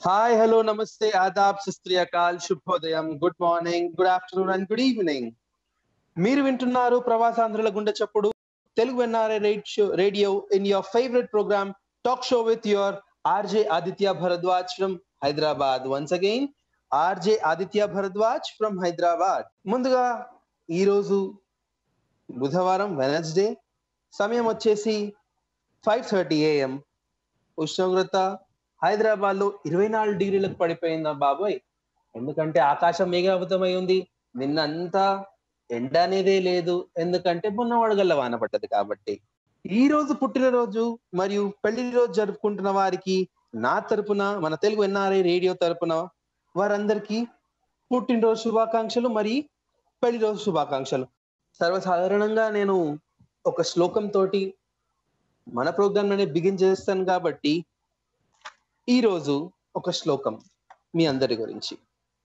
Hi hello నమస్తే ఆదాబ్ సుస్త్రియకాల్ శుభోదయం good morning good afternoon and good evening మీరు వింటున్నారు ప్రవాసాంధ్రుల గుండె చప్పుడు Telugu NRI radio in your favourite programme talk show with your RJ Aditya Bharadwaj from Hyderabad once again RJ Aditya Bharadwaj from Hyderabad ముందుగా ఈరోజు బుధవారం వెనస్డే సమయం వచ్చేసి ఫైవ్ థర్టీ ఏఎం ఉష్ణోగ్రత హైదరాబాద్ లో ఇరవై నాలుగు డిగ్రీలకు పడిపోయిందా బాబోయ్ ఎందుకంటే ఆకాశం మేఘావృతమై ఉంది నిన్నంతా ఎండ అనేదే లేదు ఎందుకంటే మొన్న వడగల్ల వాన పడ్డది కాబట్టి ఈ రోజు పుట్టినరోజు మరియు పెళ్లి రోజు జరుపుకుంటున్న వారికి నా తరపున మన తెలుగు ఎన్ఆర్ఐ రేడియో తరపున వారందరికీ పుట్టినరోజు శుభాకాంక్షలు మరియు పెళ్లి రోజు శుభాకాంక్షలు సర్వసాధారణంగా నేను ఒక శ్లోకం తోటి మన ప్రోగ్రామ్ అనేది బిగిన్ చేస్తాను కాబట్టి ఈ రోజు ఒక శ్లోకం మీ అందరి గురించి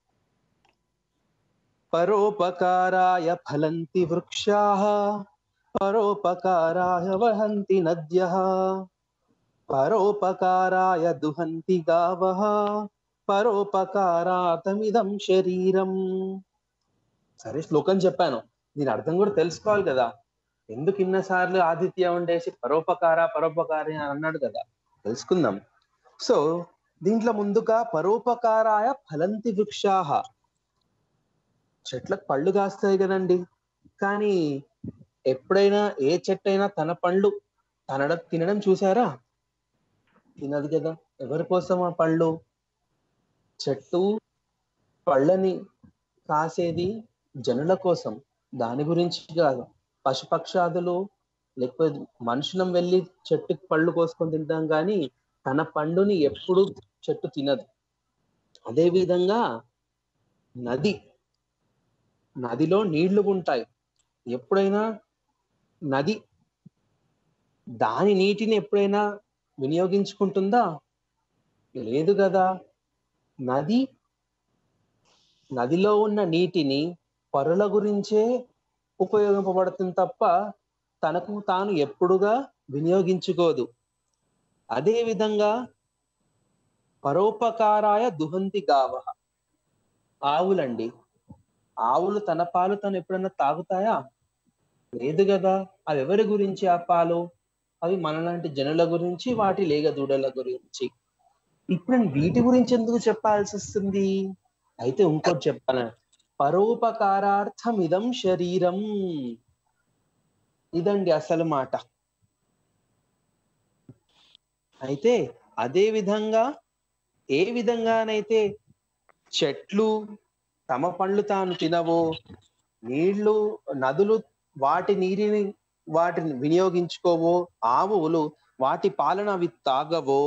పరోపకారాయ ఫలంతి వృక్షా పరోపకారాయ వహంతి నద్య పరోపకారాయ దుహంతి గావ పరోపకారాతమిదం శరీరం సరే శ్లోకం చెప్పాను దీని అర్థం కూడా తెలుసుకోవాలి కదా ఎందుకు ఇన్నసార్లు ఆదిత్య ఉండేసి పరోపకార పరోపకారి అని అన్నాడు కదా తెలుసుకుందాం సో దీంట్లో ముందుగా పరోపకారాయ ఫలంతి వృక్షాహ చెట్లకు పళ్ళు కాస్తాయి కదండి కానీ ఎప్పుడైనా ఏ చెట్టు అయినా తన పండ్లు తనడం తినడం చూసారా తినదు కదా ఎవరి కోసం ఆ పళ్ళు చెట్టు పళ్ళని కాసేది జనుల కోసం దాని గురించి కాదు పశుపక్షాదులు లేకపోతే మనుషులం వెళ్ళి చెట్టుకి పళ్ళు కోసుకొని తింటాం కానీ తన పండుని ఎప్పుడు చెట్టు తినదు అదే విధంగా నది నదిలో నీళ్లు ఉంటాయి ఎప్పుడైనా నది దాని నీటిని ఎప్పుడైనా వినియోగించుకుంటుందా లేదు కదా నది నదిలో ఉన్న నీటిని పరుల గురించే ఉపయోగింపబడుతుంది తప్ప తనకు తాను ఎప్పుడుగా వినియోగించుకోదు అదే విధంగా పరోపకారాయ దుహంతి గావ ఆవులండి ఆవులు తన పాలు తను ఎప్పుడైనా తాగుతాయా లేదు కదా అవి ఎవరి గురించి ఆ పాలు అవి మనలాంటి జనుల గురించి వాటి లేగ దూడల గురించి ఇప్పుడు నేను వీటి గురించి ఎందుకు చెప్పాల్సి వస్తుంది అయితే ఇంకోటి చెప్పాను పరోపకారార్థం ఇదం శరీరం ఇదండి అసలు మాట అయితే అదే విధంగా ఏ విధంగానైతే చెట్లు తమ పండ్లు తాను తినవో నీళ్లు నదులు వాటి నీటిని వాటిని వినియోగించుకోవో ఆవులు వాటి పాలన అవి తాగవో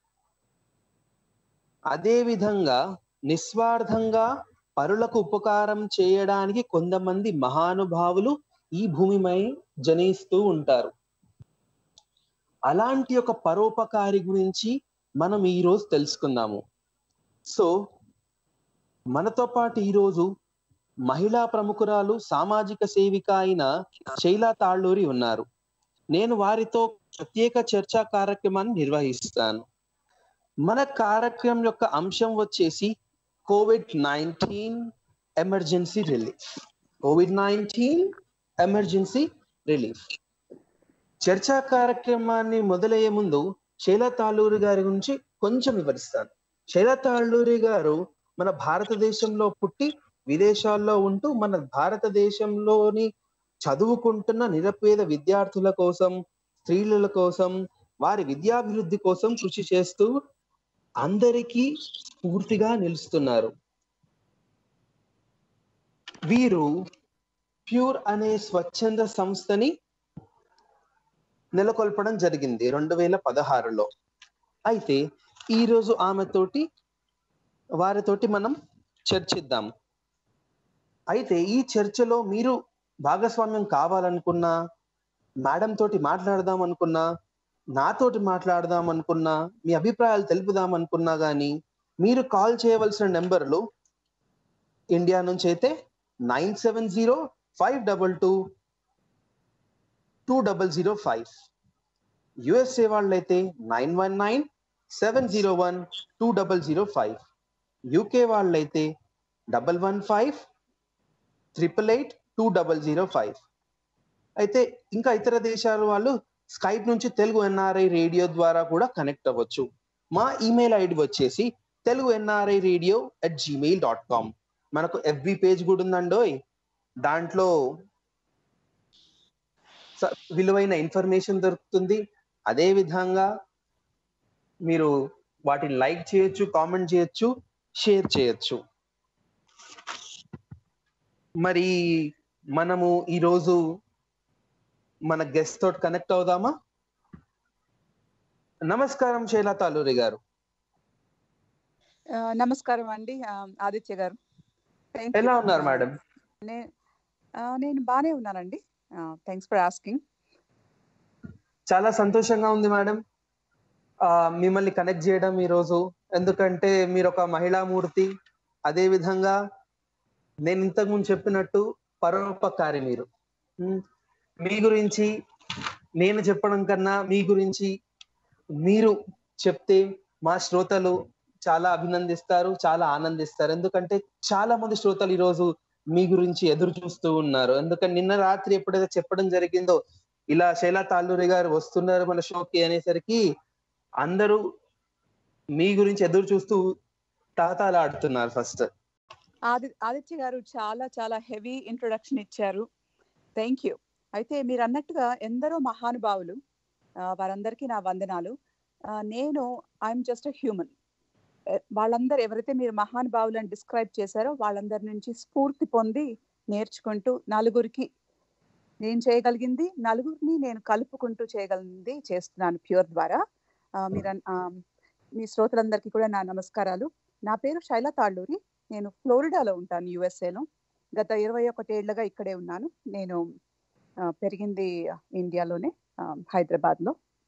అదే విధంగా నిస్వార్థంగా పరులకు ఉపకారం చేయడానికి కొంతమంది మహానుభావులు ఈ భూమిపై జనిస్తూ ఉంటారు అలాంటి ఒక పరోపకారి గురించి మనం ఈ రోజు తెలుసుకుందాము సో మనతో పాటు ఈరోజు మహిళా ప్రముఖురాలు సామాజిక సేవిక అయిన శైలా తాళ్ళూరి ఉన్నారు నేను వారితో ప్రత్యేక చర్చా కార్యక్రమాన్ని నిర్వహిస్తాను మన కార్యక్రమం యొక్క అంశం వచ్చేసి Covid nineteen emergency relief Covid nineteen emergency relief చర్చా కార్యక్రమాన్ని మొదలయ్యే ముందు శైలా తాళ్ళూరి గారి గురించి కొంచెం వివరిస్తాను శైలా తాళ్ళూరి గారు మన భారతదేశంలో పుట్టి విదేశాల్లో ఉంటూ మన భారతదేశంలోని చదువుకుంటున్న నిరపేద విద్యార్థుల కోసం స్త్రీల కోసం వారి విద్యాభివృద్ధి కోసం కృషి చేస్తూ అందరికీ స్ఫూర్తిగా నిలుస్తున్నారు వీరు ప్యూర్ అనే స్వచ్ఛంద సంస్థని నెలకొల్పడం జరిగింది రెండు వేల పదహారులో అయితే ఈరోజు ఆమెతోటి వారితోటి మనం చర్చిద్దాం అయితే ఈ చర్చలో మీరు భాగస్వామ్యం కావాలనుకున్నా మేడం తోటి మాట్లాడదాం అనుకున్నా నాతోటి మాట్లాడదాం అనుకున్నా మీ అభిప్రాయాలు తెలుపుదాం అనుకున్నా కానీ మీరు కాల్ చేయవలసిన నెంబర్లు ఇండియా నుంచి అయితే nine seven zero five double two two double zero five USA వాళ్ళైతే nine one nine seven zero one two double zero five UK వాళ్ళైతే double one five triple eight two double zero five అయితే ఇంకా ఇతర దేశాల వాళ్ళు Skype నుంచి Telugu NRI radio ద్వారా కూడా కనెక్ట్ అవ్వచ్చు మా ఈమెయిల్ ఐడి వచ్చేసి Telugu NRI radio at Gmail dot com మనకు ఎఫ్బి పేజ్ కూడా ఉందండోయ్ దాంట్లో స- విలువైన ఇన్ఫర్మేషన్ దొరుకుతుంది అదే విధంగా మీరు వాటిని లైక్ చేయొచ్చు కామెంట్ చేయొచ్చు షేర్ చేయొచ్చు మరి మనము ఈరోజు మన గెస్ట్ తోటి కనెక్ట్ అవుదామా నమస్కారం శైలా తాలూరి గారు ఆ, నమస్కారం అండి ఆ, ఆదిత్య గారు Thank you. ఎలా ఉన్నారు ఆ, మేడం నే- ఆ, నేను బానే ఉన్నానండి థ్యాంక్స్ ఫర్ ఆస్కింగ్ చాలా సంతోషంగా ఉంది మేడం ఆ, మిమ్మల్ని కనెక్ట్ చేయడం ఈ రోజు ఎందుకంటే మీరు ఒక మహిళా మూర్తి అదే విధంగా నేను ఇంతకు ముందు చెప్పినట్టు పరోపకారి మీరు ఉమ్, మీ గురించి నేను చెప్పడం కన్నా మీ గురించి మీరు చెప్తే మా శ్రోతలు చాలా అభినందిస్తారు చాలా ఆనందిస్తారు ఎందుకంటే చాలా మంది శ్రోతలు ఈ రోజు మీ గురించి ఎదురు చూస్తూ ఉన్నారు ఎందుకంటే నిన్న రాత్రి ఎప్పుడైతే చెప్పడం జరిగిందో ఇలా శైలా తాల్లూరి గారు వస్తున్నారు మన షోకి అనేసరికి అందరూ మీ గురించి ఎదురు చూస్తూ తాతాలు ఆడుతున్నారు ఫస్ట్ ఆది ఆదిత్య గారు చాలా చాలా హెవీ ఇంట్రొడక్షన్ ఇచ్చారు థ్యాంక్ యూ అయితే మీరు అన్నట్టుగా ఎందరో మహానుభావులు ఆ, వారందరికీ నా వందనాలు ఆ, నేను ఐఎమ్ జస్ట్ అ హ్యూమన్ వాళ్ళందరూ ఎవరైతే మీరు మహానుభావులు అని డిస్క్రైబ్ చేశారో వాళ్ళందరి నుంచి స్ఫూర్తి పొంది నేర్చుకుంటూ నలుగురికి నేను చేయగలిగింది నలుగురిని నేను కలుపుకుంటూ చేయగలిగింది చేస్తున్నాను ప్యూర్ ద్వారా ఆ, మీరు అన్- ఆ, మీ శ్రోతలందరికీ కూడా నా నమస్కారాలు నా పేరు శైల తాళ్ళూరి నేను ఫ్లోరిడాలో ఉంటాను యుఎస్ఏలో గత ఇరవై ఒకటేళ్లుగా ఇక్కడే ఉన్నాను నేను ఆ, పెరిగింది ఇండియాలోనే ఆ, హైదరాబాద్లో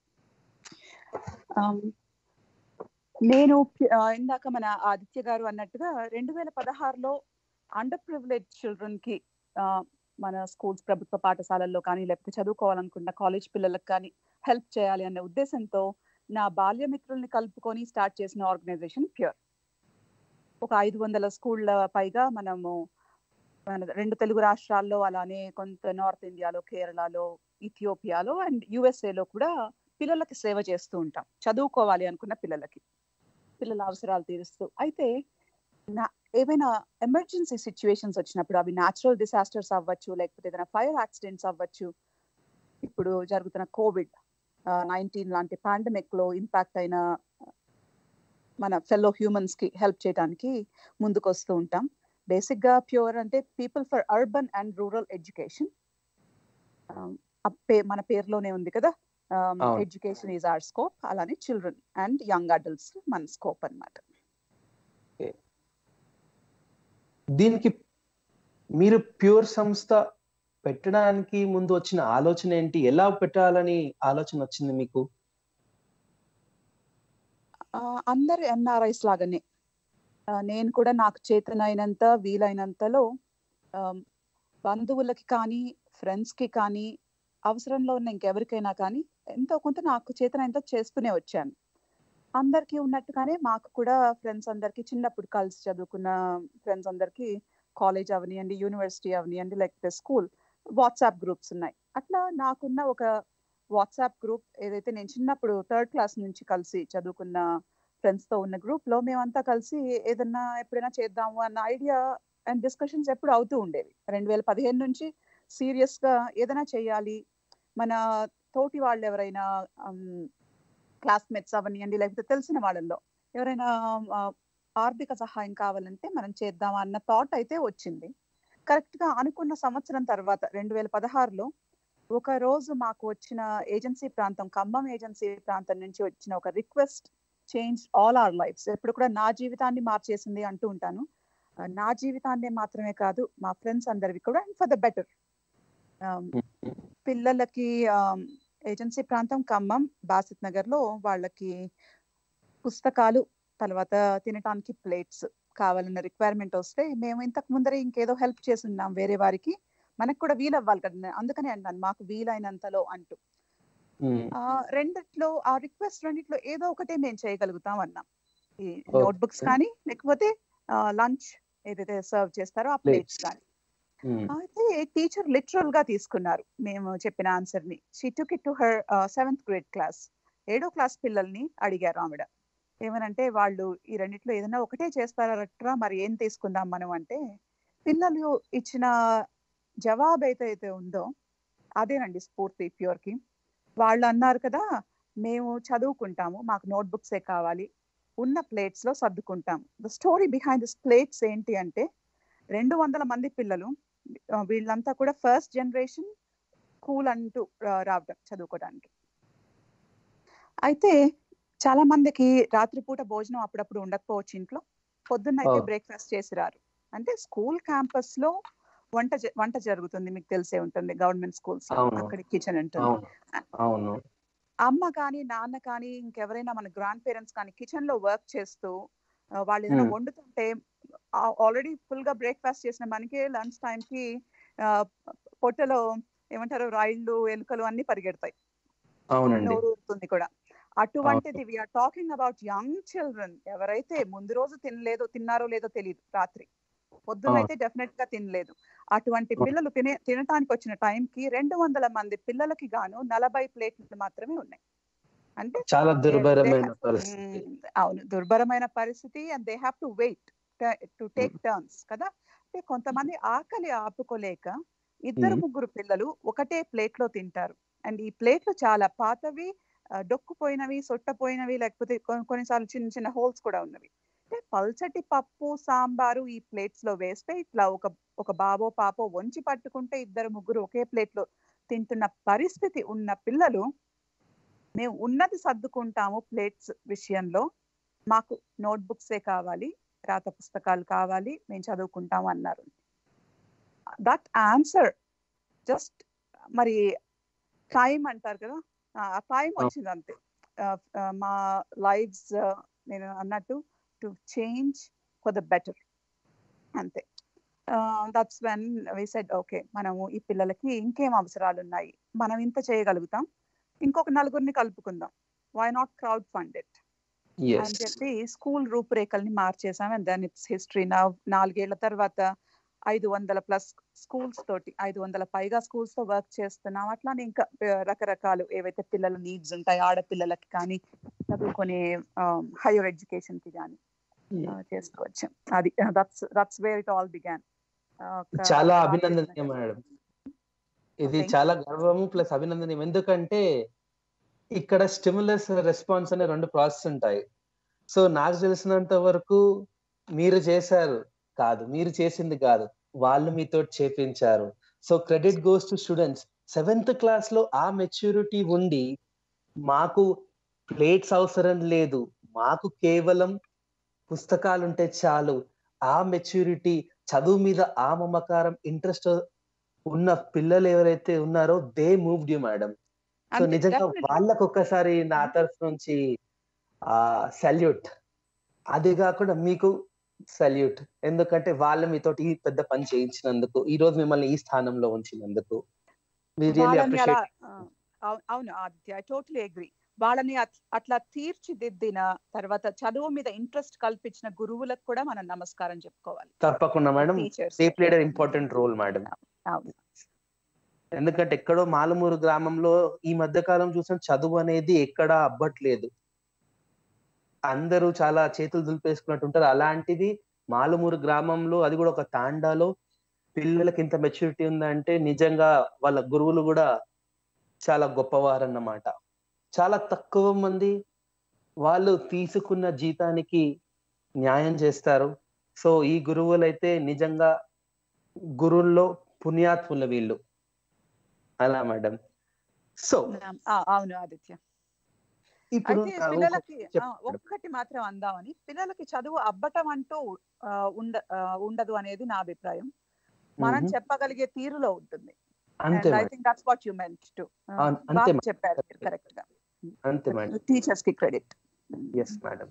ఆమ్, నేను ప్య- ఆ, ఇందాక మన ఆదిత్య గారు అన్నట్టుగా రెండు వేల పదహారులో అండర్ ప్రివిలేజ్ చిల్డ్రన్కి మన స్కూల్స్ ప్రభుత్వ పాఠశాలల్లో కానీ లేకపోతే చదువుకోవాలనుకున్న కాలేజ్ పిల్లలకు కానీ హెల్ప్ చేయాలి అనే ఉద్దేశంతో నా బాల్య మిత్రుల్ని కలుపుకొని స్టార్ట్ చేసిన ఆర్గనైజేషన్ ప్యూర్ ఒక ఐదు వందల స్కూళ్ళ పైగా మనము మన రెండు తెలుగు రాష్ట్రాల్లో అలానే కొంత నార్త్ ఇండియాలో కేరళలో ఇథియోపియాలో అండ్ యుఎస్ఏలో కూడా పిల్లలకి సేవ చేస్తూ ఉంటాం చదువుకోవాలి అనుకున్న పిల్లలకి పిల్లల అవసరాలు తీరుస్తూ అయితే నా ఏవైనా ఎమర్జెన్సీ సిచ్యువేషన్స్ వచ్చినప్పుడు అవి న్యాచురల్ డిసాస్టర్స్ అవ్వచ్చు లేకపోతే ఏదైనా ఫైర్ యాక్సిడెంట్స్ అవ్వచ్చు ఇప్పుడు జరుగుతున్న కోవిడ్ నైన్టీన్ లాంటి పాండమిక్ లో ఇంపాక్ట్ అయిన మన ఫెల్లో హ్యూమన్స్ కి హెల్ప్ చేయడానికి ముందుకు వస్తూ ఉంటాం బేసిక్ గా ప్యూర్ అంటే people for urban and rural education మన పేరులోనే ఉంది కదా అవును. ఎడ్యుకేషన్ ఈజ్ ఆర్ స్కోప్ అలానే చిల్డ్రన్ అండ్ యంగ్ అడల్ట్స్ మన స్కోప్ అన్నమాట దీనికి మీరు ప్యూర్ సంస్థ పెట్టడానికి ముందు వచ్చిన ఆలోచన ఏంటి ఎలా పెట్టాలని ఆలోచన వచ్చింది మీకు ఆ, అందరు ఎన్ఆర్ఐస్ లాగానే ఆ, నేను కూడా నాకు చేతనైనంత వీలైనంతలో ఆమ్, బంధువులకి కానీ ఫ్రెండ్స్ కి కానీ అవసరంలో ఉన్న ఇంకెవరికైనా కానీ ఎంతో కొంత నాకు చేతనైనంత చేస్తూనే వచ్చాను అందరికీ ఉన్నట్టుగానే మాకు కూడా ఫ్రెండ్స్ అందరికీ చిన్నప్పుడు కలిసి చదువుకున్న ఫ్రెండ్స్ అందరికీ కాలేజ్ అవనియండి యూనివర్సిటీ అవనియండి లేకపోతే స్కూల్ వాట్సాప్ గ్రూప్స్ ఉన్నాయి అట్లా నాకున్న ఒక వాట్సాప్ గ్రూప్ ఏదైతే నేను చిన్నప్పుడు థర్డ్ క్లాస్ నుంచి కలిసి చదువుకున్న ఫ్రెండ్స్ తో ఉన్న గ్రూప్ లో మేమంతా కలిసి ఏదన్నా ఎప్పుడైనా చేద్దాము అన్న ఐడియా అండ్ డిస్కషన్స్ ఎప్పుడు అవుతూ ఉండేవి రెండు వేల పదిహేను నుంచి సీరియస్ గా ఏదైనా చేయాలి మన తోటి వాళ్ళు ఎవరైనా క్లాస్మేట్స్ అవనియండి లేకపోతే తెలిసిన వాళ్ళల్లో ఎవరైనా ఆ, ఆర్థిక సహాయం కావాలంటే మనం చేద్దామా అన్న థాట్ అయితే వచ్చింది కరెక్ట్ గా అనుకున్న సంవత్సరం తర్వాత రెండు వేల పదహారులో ఒక రోజు మాకు వచ్చిన ఏజెన్సీ ప్రాంతం ఖమ్మం ఏజెన్సీ ప్రాంతం నుంచి వచ్చిన ఒక request change all our lives ఎప్పుడు కూడా నా జీవితాన్ని మార్చేసింది అంటూ ఉంటాను ఆ, నా జీవితాన్ని మాత్రమే కాదు మా ఫ్రెండ్స్ అందరివి కూడా అండ్ ఫర్ ద బెటర్ పిల్లలకి ఏజెన్సీ ప్రాంతం ఖమ్మం బాసిత్ నగర్ లో వాళ్ళకి పుస్తకాలు తర్వాత తినటానికి ప్లేట్స్ కావాలన్న రిక్వైర్మెంట్ వస్తే మేము ఇంతకు ముందరే ఇంకేదో హెల్ప్ చేస్తున్నాం వేరే వారికి మనకు కూడా వీలు అవ్వాలి కదా అందుకనే అంటాను మాకు వీలైనంతలో అంటూ ఆ, రెండిట్లో ఆ రిక్వెస్ట్ రెండిట్లో ఏదో ఒకటే మేము చేయగలుగుతాం అన్నాం ఈ Okay. నోట్ బుక్స్ కానీ లేకపోతే లంచ్ ఏదైతే సర్వ్ చేస్తారో ఆ ప్లేట్స్ Plates. కానీ అయితే టీచర్ లిటరల్ గా తీసుకున్నారు మేము చెప్పిన ఆన్సర్ ని she took it to her seventh grade class ఏడో క్లాస్ పిల్లల్ని అడిగారు ఆవిడ ఏమనంటే వాళ్ళు ఈ రెండిట్లో ఏదైనా ఒకటే చేస్తారట్రా మరి ఏం తీసుకుందాం మనం అంటే పిల్లలు ఇచ్చిన జవాబు అయితే అయితే ఉందో అదేనండి స్ఫూర్తి ప్యూర్ కి వాళ్ళు అన్నారు కదా మేము చదువుకుంటాము మాకు నోట్ బుక్సే కావాలి ఉన్న ప్లేట్స్ లో సర్దుకుంటాం the story behind this plates ఏంటి అంటే రెండు వందల మంది పిల్లలు ఆ, వీళ్ళంతా కూడా ఫస్ట్ జనరేషన్ స్కూల్ అంటూ రా- రావడం చదువుకోవడానికి అయితే చాలా మందికి రాత్రిపూట భోజనం అప్పుడప్పుడు ఉండకపోవచ్చు ఇంట్లో పొద్దున్న అయితే Oh. బ్రేక్ఫాస్ట్ చేసి రారు అంటే స్కూల్ క్యాంపస్ లో వంట జ- వంట జరుగుతుంది మీకు తెలిసే ఉంటుంది గవర్నమెంట్ స్కూల్స్ అవును. అక్కడ కిచెన్ ఉంటుంది అవును అవును అమ్మ కానీ నాన్న కానీ ఇంకెవరైనా మన గ్రాండ్ పేరెంట్స్ కానీ కిచెన్ లో వర్క్ చేస్తూ ఆ, వాళ్ళు ఏదైనా Hmm. వండుతుంటే ఆల్రెడీ ఫుల్ గా బ్రేక్ఫాస్ట్ చేసిన మనకి లంచ్ టైం కి ఆ, పొట్టలో ఏమంటారు రాయిళ్ళు ఎలుకలు అన్ని పరిగెడతాయి అవునండి నోరు ఊరుతుంది కూడా అటువంటిది we're talking about young children ఎవరైతే ముందు రోజు తినలేదో తిన్నారో లేదో తెలియదు రాత్రి పొద్దున అవును. అయితే డెఫినెట్ గా తినలేదు అటువంటి అవును. పిల్లలు తినే తినటానికి వచ్చిన టైం కి రెండు వందల మంది పిల్లలకి గాను నలభై ప్లేట్లు మాత్రమే ఉన్నాయి అంటే చాలా they- దుర్భరమైన they have- పరిస్థితి మ్మ్. అవును దుర్భరమైన పరిస్థితి and they have to wait to take turns కదా అంటే కొంతమంది ఆకలి ఆపుకోలేక ఇద్దరు మ్మ్. ముగ్గురు పిల్లలు ఒకటే ప్లేట్ లో తింటారు అండ్ ఈ ప్లేట్లు చాలా పాతవి ఆ, డొక్కుపోయినవి సొట్టపోయినవి లేకపోతే కొ- కొన్నిసార్లు చిన్న చిన్న హోల్స్ కూడా ఉన్నవి అంటే పల్చటి పప్పు సాంబారు ఈ ప్లేట్స్ లో వేస్తే ఇట్లా ఒక ఒక బాబో పాపో వంచి పట్టుకుంటే ఇద్దరు ముగ్గురు ఒకే ప్లేట్ లో తింటున్న పరిస్థితి ఉన్న పిల్లలు మేము ఉన్నది సర్దుకుంటాము ప్లేట్స్ విషయంలో మాకు నోట్ బుక్సే కావాలి రాత పుస్తకాలు కావాలి మేము చదువుకుంటాము అన్నారు దట్ ఆన్సర్ జస్ట్ మరి టైం అంటారు కదా ఆ టైం అవును. వచ్చింది అంతే ఆ, ఆ, మా లైఫ్స్ నేను అన్నట్టు to change for the better అంతే that's when we said okay మనము ఈ పిల్లలకి ఇంకేం అవసరాలు ఉన్నాయి మనం ఇంత చేయగలుగుతాం ఇంకొక నలుగురిని కలుపుకుందాం why not crowd funded yes అని చెప్పి స్కూల్ రూపురేఖల్ని మార్చేసాం అండ్ దెన్ ఇట్స్ హిస్టరీ నా నాలుగేళ్ల తర్వాత ఐదు వందల ప్లస్ స్కూల్స్ తోటి ఐదు వందల పైగా స్కూల్స్ తో వర్క్ చేస్తున్నాం అట్లానే ఇంకా ఆ, రకరకాలు ఏవైతే పిల్లల నీడ్స్ ఉంటాయి ఆడపిల్లలకి కానీ చదువుకునే హైయర్ ఎడ్యుకేషన్ కి కానీ చేస్తూ వచ్చాం అది that's that's where it all began చాలా అభినందనీయం మేడం ఇది Thank you. చాలా గర్వము ప్లస్ అభినందనీయం ఎందుకంటే ఇక్కడ స్టిములస్ రెస్పాన్స్ అనే రెండు ప్రాసెస్ ఉంటాయి సో నాకు తెలిసినంత వరకు మీరు చేశారు కాదు మీరు చేసింది కాదు వాళ్ళు మీతో చేపించారు so credit goes to students seventh class లో ఆ మెచ్యూరిటీ ఉండి మాకు ప్లేట్స్ అవసరం లేదు మాకు కేవలం పుస్తకాలు ఉంటే చాలు ఆ మెచ్యూరిటీ చదువు మీద ఆ మమకారం ఇంట్రెస్ట్ ఉన్న పిల్లలు ఎవరైతే ఉన్నారో దే మూవ్డ్ యూ మేడం సో నిజంగా వాళ్ళకు ఒక్కసారి నా తరఫు నుంచి ఆ సల్యూట్ అది కాకుండా మీకు సల్యూట్ ఎందుకంటే వాళ్ళు మీతో ఈ పెద్ద పని చేయించినందుకు ఈ రోజు మిమ్మల్ని ఈ స్థానంలో ఉంచినందుకు We really వాళ్ళని అలా appreciate ఆ, అవు- అవును ఆదిత్య ఐ టోటలీ అగ్రి వాళ్ళని అట్- అట్లా తీర్చిదిద్దిన తర్వాత చదువు మీద ఇంట్రెస్ట్ కల్పించిన గురువులకు కూడా మనం నమస్కారం చెప్పుకోవాలి తప్పకుండా madam teachers they played important role madam అవును ఎందుకంటే ఎక్కడో మాలమూరు గ్రామంలో ఈ మధ్య కాలం చూసిన చదువు అనేది ఎక్కడా అబ్బట్లేదు అందరూ చాలా చేతులు దులిపేసుకున్నట్టు ఉంటారు అలాంటిది మాలమూరు గ్రామంలో అది కూడా ఒక తాండాలో పిల్లలకి ఇంత మెచ్యూరిటీ ఉందంటే నిజంగా వాళ్ళ గురువులు కూడా చాలా గొప్పవారన్నమాట చాలా తక్కువ మంది వాళ్ళు తీసుకున్న జీతానికి న్యాయం చేస్తారు సో ఈ గురువులైతే నిజంగా గురువుల్లో పుణ్యాత్ముల వీళ్ళు అలా మేడం సో ఆ, అవును ఆదిత్య ఇప్పుడు అయితే నా ఊహ- పిల్లలకి ఆ, చెప్పండి. ఒక్కటి మాత్రం అందామని పిల్లలకి చదువు అబ్బటం అంటూ ఆ, ఉండ ఆ, ఉండదు అనేది నా అభిప్రాయం మనం మ్మ్. చెప్పగలిగే తీరులో ఉంటుంది అంతే I madam think that's what you meant to అన్- అంతే బాగా మేడం. చెప్పారు కరెక్ట్ గా అంతే మేడం టీచర్స్ కి క్రెడిట్ ఎస్ మేడం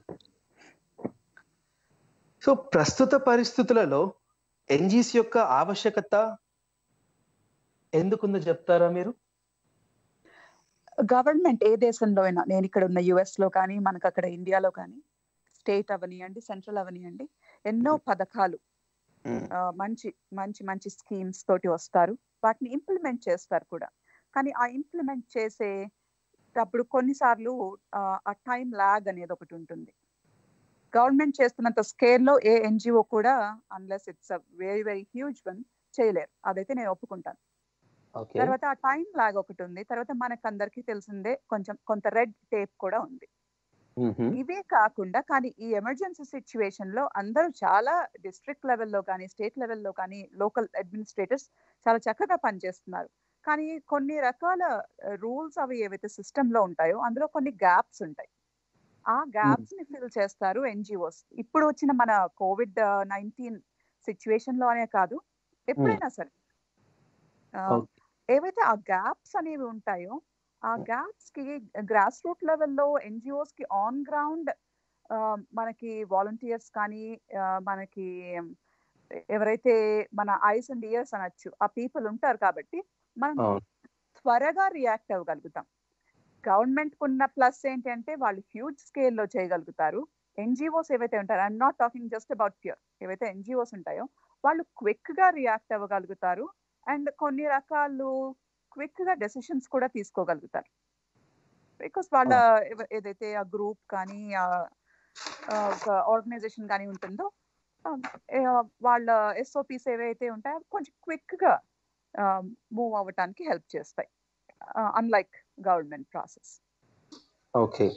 సో ప్రస్తుత పరిస్థితులలో ఎన్జీస్ యొక్క ఆవశ్యకత ఎందుకుందో చెప్తారా మీరు గవర్నమెంట్ ఏ దేశంలో అయినా నేను ఇక్కడ ఉన్న యుఎస్ లో కానీ మనకు అక్కడ ఇండియాలో కానీ స్టేట్ అవనియండి సెంట్రల్ అవనియండి ఎన్నో పథకాలు ఆ, మంచి మంచి మంచి స్కీమ్స్ తోటి వస్తారు వాటిని ఇంప్లిమెంట్ చేస్తారు కూడా కానీ ఆ ఇంప్లిమెంట్ చేసే అప్పుడు కొన్నిసార్లు ఆ, ఆ టైం లాగ్ అనేది ఒకటి ఉంటుంది గవర్నమెంట్ చేస్తున్నంత స్కేల్లో ఏ ఎన్జిఓ కూడా unless it's a very very huge one చేయలేరు అదైతే నేను ఒప్పుకుంటాను ఓకే తర్వాత ఆ టైం లాగ్ ఒకటి ఉంది తర్వాత మనకు అందరికీ తెలిసిందే కొంచెం కొంత రెడ్ టేప్ కూడా ఉంది ఇవే కాకుండా కానీ ఈ ఎమర్జెన్సీ సిచ్యువేషన్ లో అందరూ చాలా డిస్ట్రిక్ట్ లెవెల్లో కానీ స్టేట్ లెవెల్లో కానీ లోకల్ అడ్మినిస్ట్రేటర్స్ చాలా చక్కగా పనిచేస్తున్నారు కానీ కొన్ని రకాల రూల్స్ అవి ఏవైతే సిస్టమ్ లో ఉంటాయో అందులో కొన్ని గ్యాప్స్ ఉంటాయి ఆ గ్యాప్స్ ని ఫిల్ చేస్తారు ఎన్జిఓస్ ఇప్పుడు వచ్చిన మన కోవిడ్ నైన్టీన్ సిచ్యువేషన్ లో అనే కాదు ఎప్పుడైనా సరే ఆ, Okay. ఏవైతే ఆ గ్యాప్స్ అనేవి ఉంటాయో ఆ గ్యాప్స్ కి గ్రాస్ రూట్ లెవెల్లో ఎన్జిఓస్ కి ఆన్ గ్రౌండ్ మనకి వాలంటీర్స్ కానీ ఆ, మనకి ఎవరైతే మన ఐస్ అండ్ ఇయర్స్ అనొచ్చు ఆ పీపుల్ ఉంటారు కాబట్టి మనం అవును. త్వరగా రియాక్ట్ అవ్వగలుగుతాం గవర్నమెంట్ ఉన్న ప్లస్ ఏంటి అంటే వాళ్ళు హ్యూజ్ స్కేల్లో చేయగలుగుతారు ఎన్జిఓస్ ఏవైతే ఉంటారో I'm not talking just about PURE ఏవైతే ఎన్జిఓస్ ఉంటాయో వాళ్ళు క్విక్ గా రియాక్ట్ అవ్వగలుగుతారు అండ్ కొన్ని రకాలు క్విక్ గా డెసిషన్స్ కూడా తీసుకోగలుగుతారు బికాస్ వాళ్ళ ఏవ- ఏదైతే ఆ గ్రూప్ కానీ ఆ ఆ, ఒక ఆర్గనైజేషన్ కానీ ఉంటుందో ఆ, ఏ, వాళ్ళ ఎస్ఓపిస్ ఏవైతే ఉంటాయో అవి కొంచెం క్విక్ గా మూవ్ అవ్వటానికి హెల్ప్ చేస్తాయి అన్లైక్ గవర్నమెంట్ ప్రాసెస్ ఓకే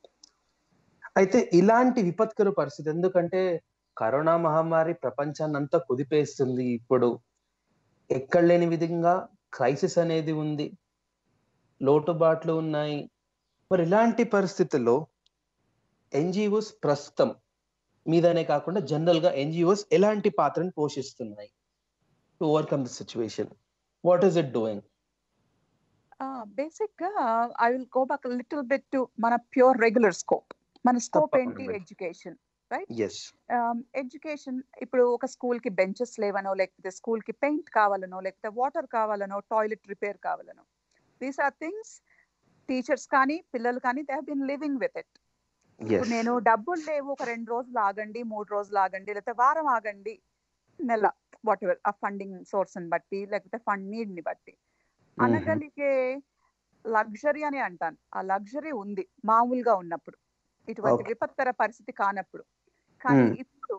అయితే ఇలాంటి విపత్కర పరిస్థితి ఎందుకంటే కరోనా మహమ్మారి ప్రపంచాన్ని అంతా కుదిపేస్తుంది ఇప్పుడు ఎక్కడ లేని విధంగా క్రైసిస్ అనేది ఉంది లోటుబాట్లు ఉన్నాయి మరి ఇలాంటి పరిస్థితుల్లో ఎన్జిఓస్ ప్రస్తుతం మీదనే కాకుండా జనరల్ గా ఎన్జిఓస్ ఎలాంటి పాత్రను పోషిస్తున్నాయి to overcome the situation what is it doing basic గా I will go back little bit to మన ప్యూర్ రెగ్యులర్ స్కోప్ మన స్కోప్ తప్పకుండా ఏంటి మేడం. ఎడ్యుకేషన్ ఎస్ ఎడ్యుకేషన్ ఇప్పుడు ఒక స్కూల్ కి బెంచెస్ లేవనో లేకపోతే స్కూల్ కి పెయింట్ కావాలనో లేకపోతే వాటర్ కావాలనో టాయిలెట్ రిపేర్ కావాలనో దీస్ ఆర్ థింగ్స్ టీచర్స్ కానీ పిల్లలు కానీ they been living with it ఇప్పుడు నేను డబ్బులు లేవు ఒక రెండు రోజులు ఆగండి మూడు రోజులు ఆగండి లేకపోతే వారం ఆగండి నెల వాట్ ఎవర్ ఆ ఫండింగ్ సోర్స్ ని బట్టి లేకపోతే ఫండ్ నీడ్ ని బట్టి అనగలిగే లగ్జరీ అని అంటాను ఆ లగ్జరీ ఉంది మామూలుగా ఉన్నప్పుడు ఇటువంటి Okay. విపత్కర పరిస్థితి కానప్పుడు కానీ Hmm. ఇప్పుడు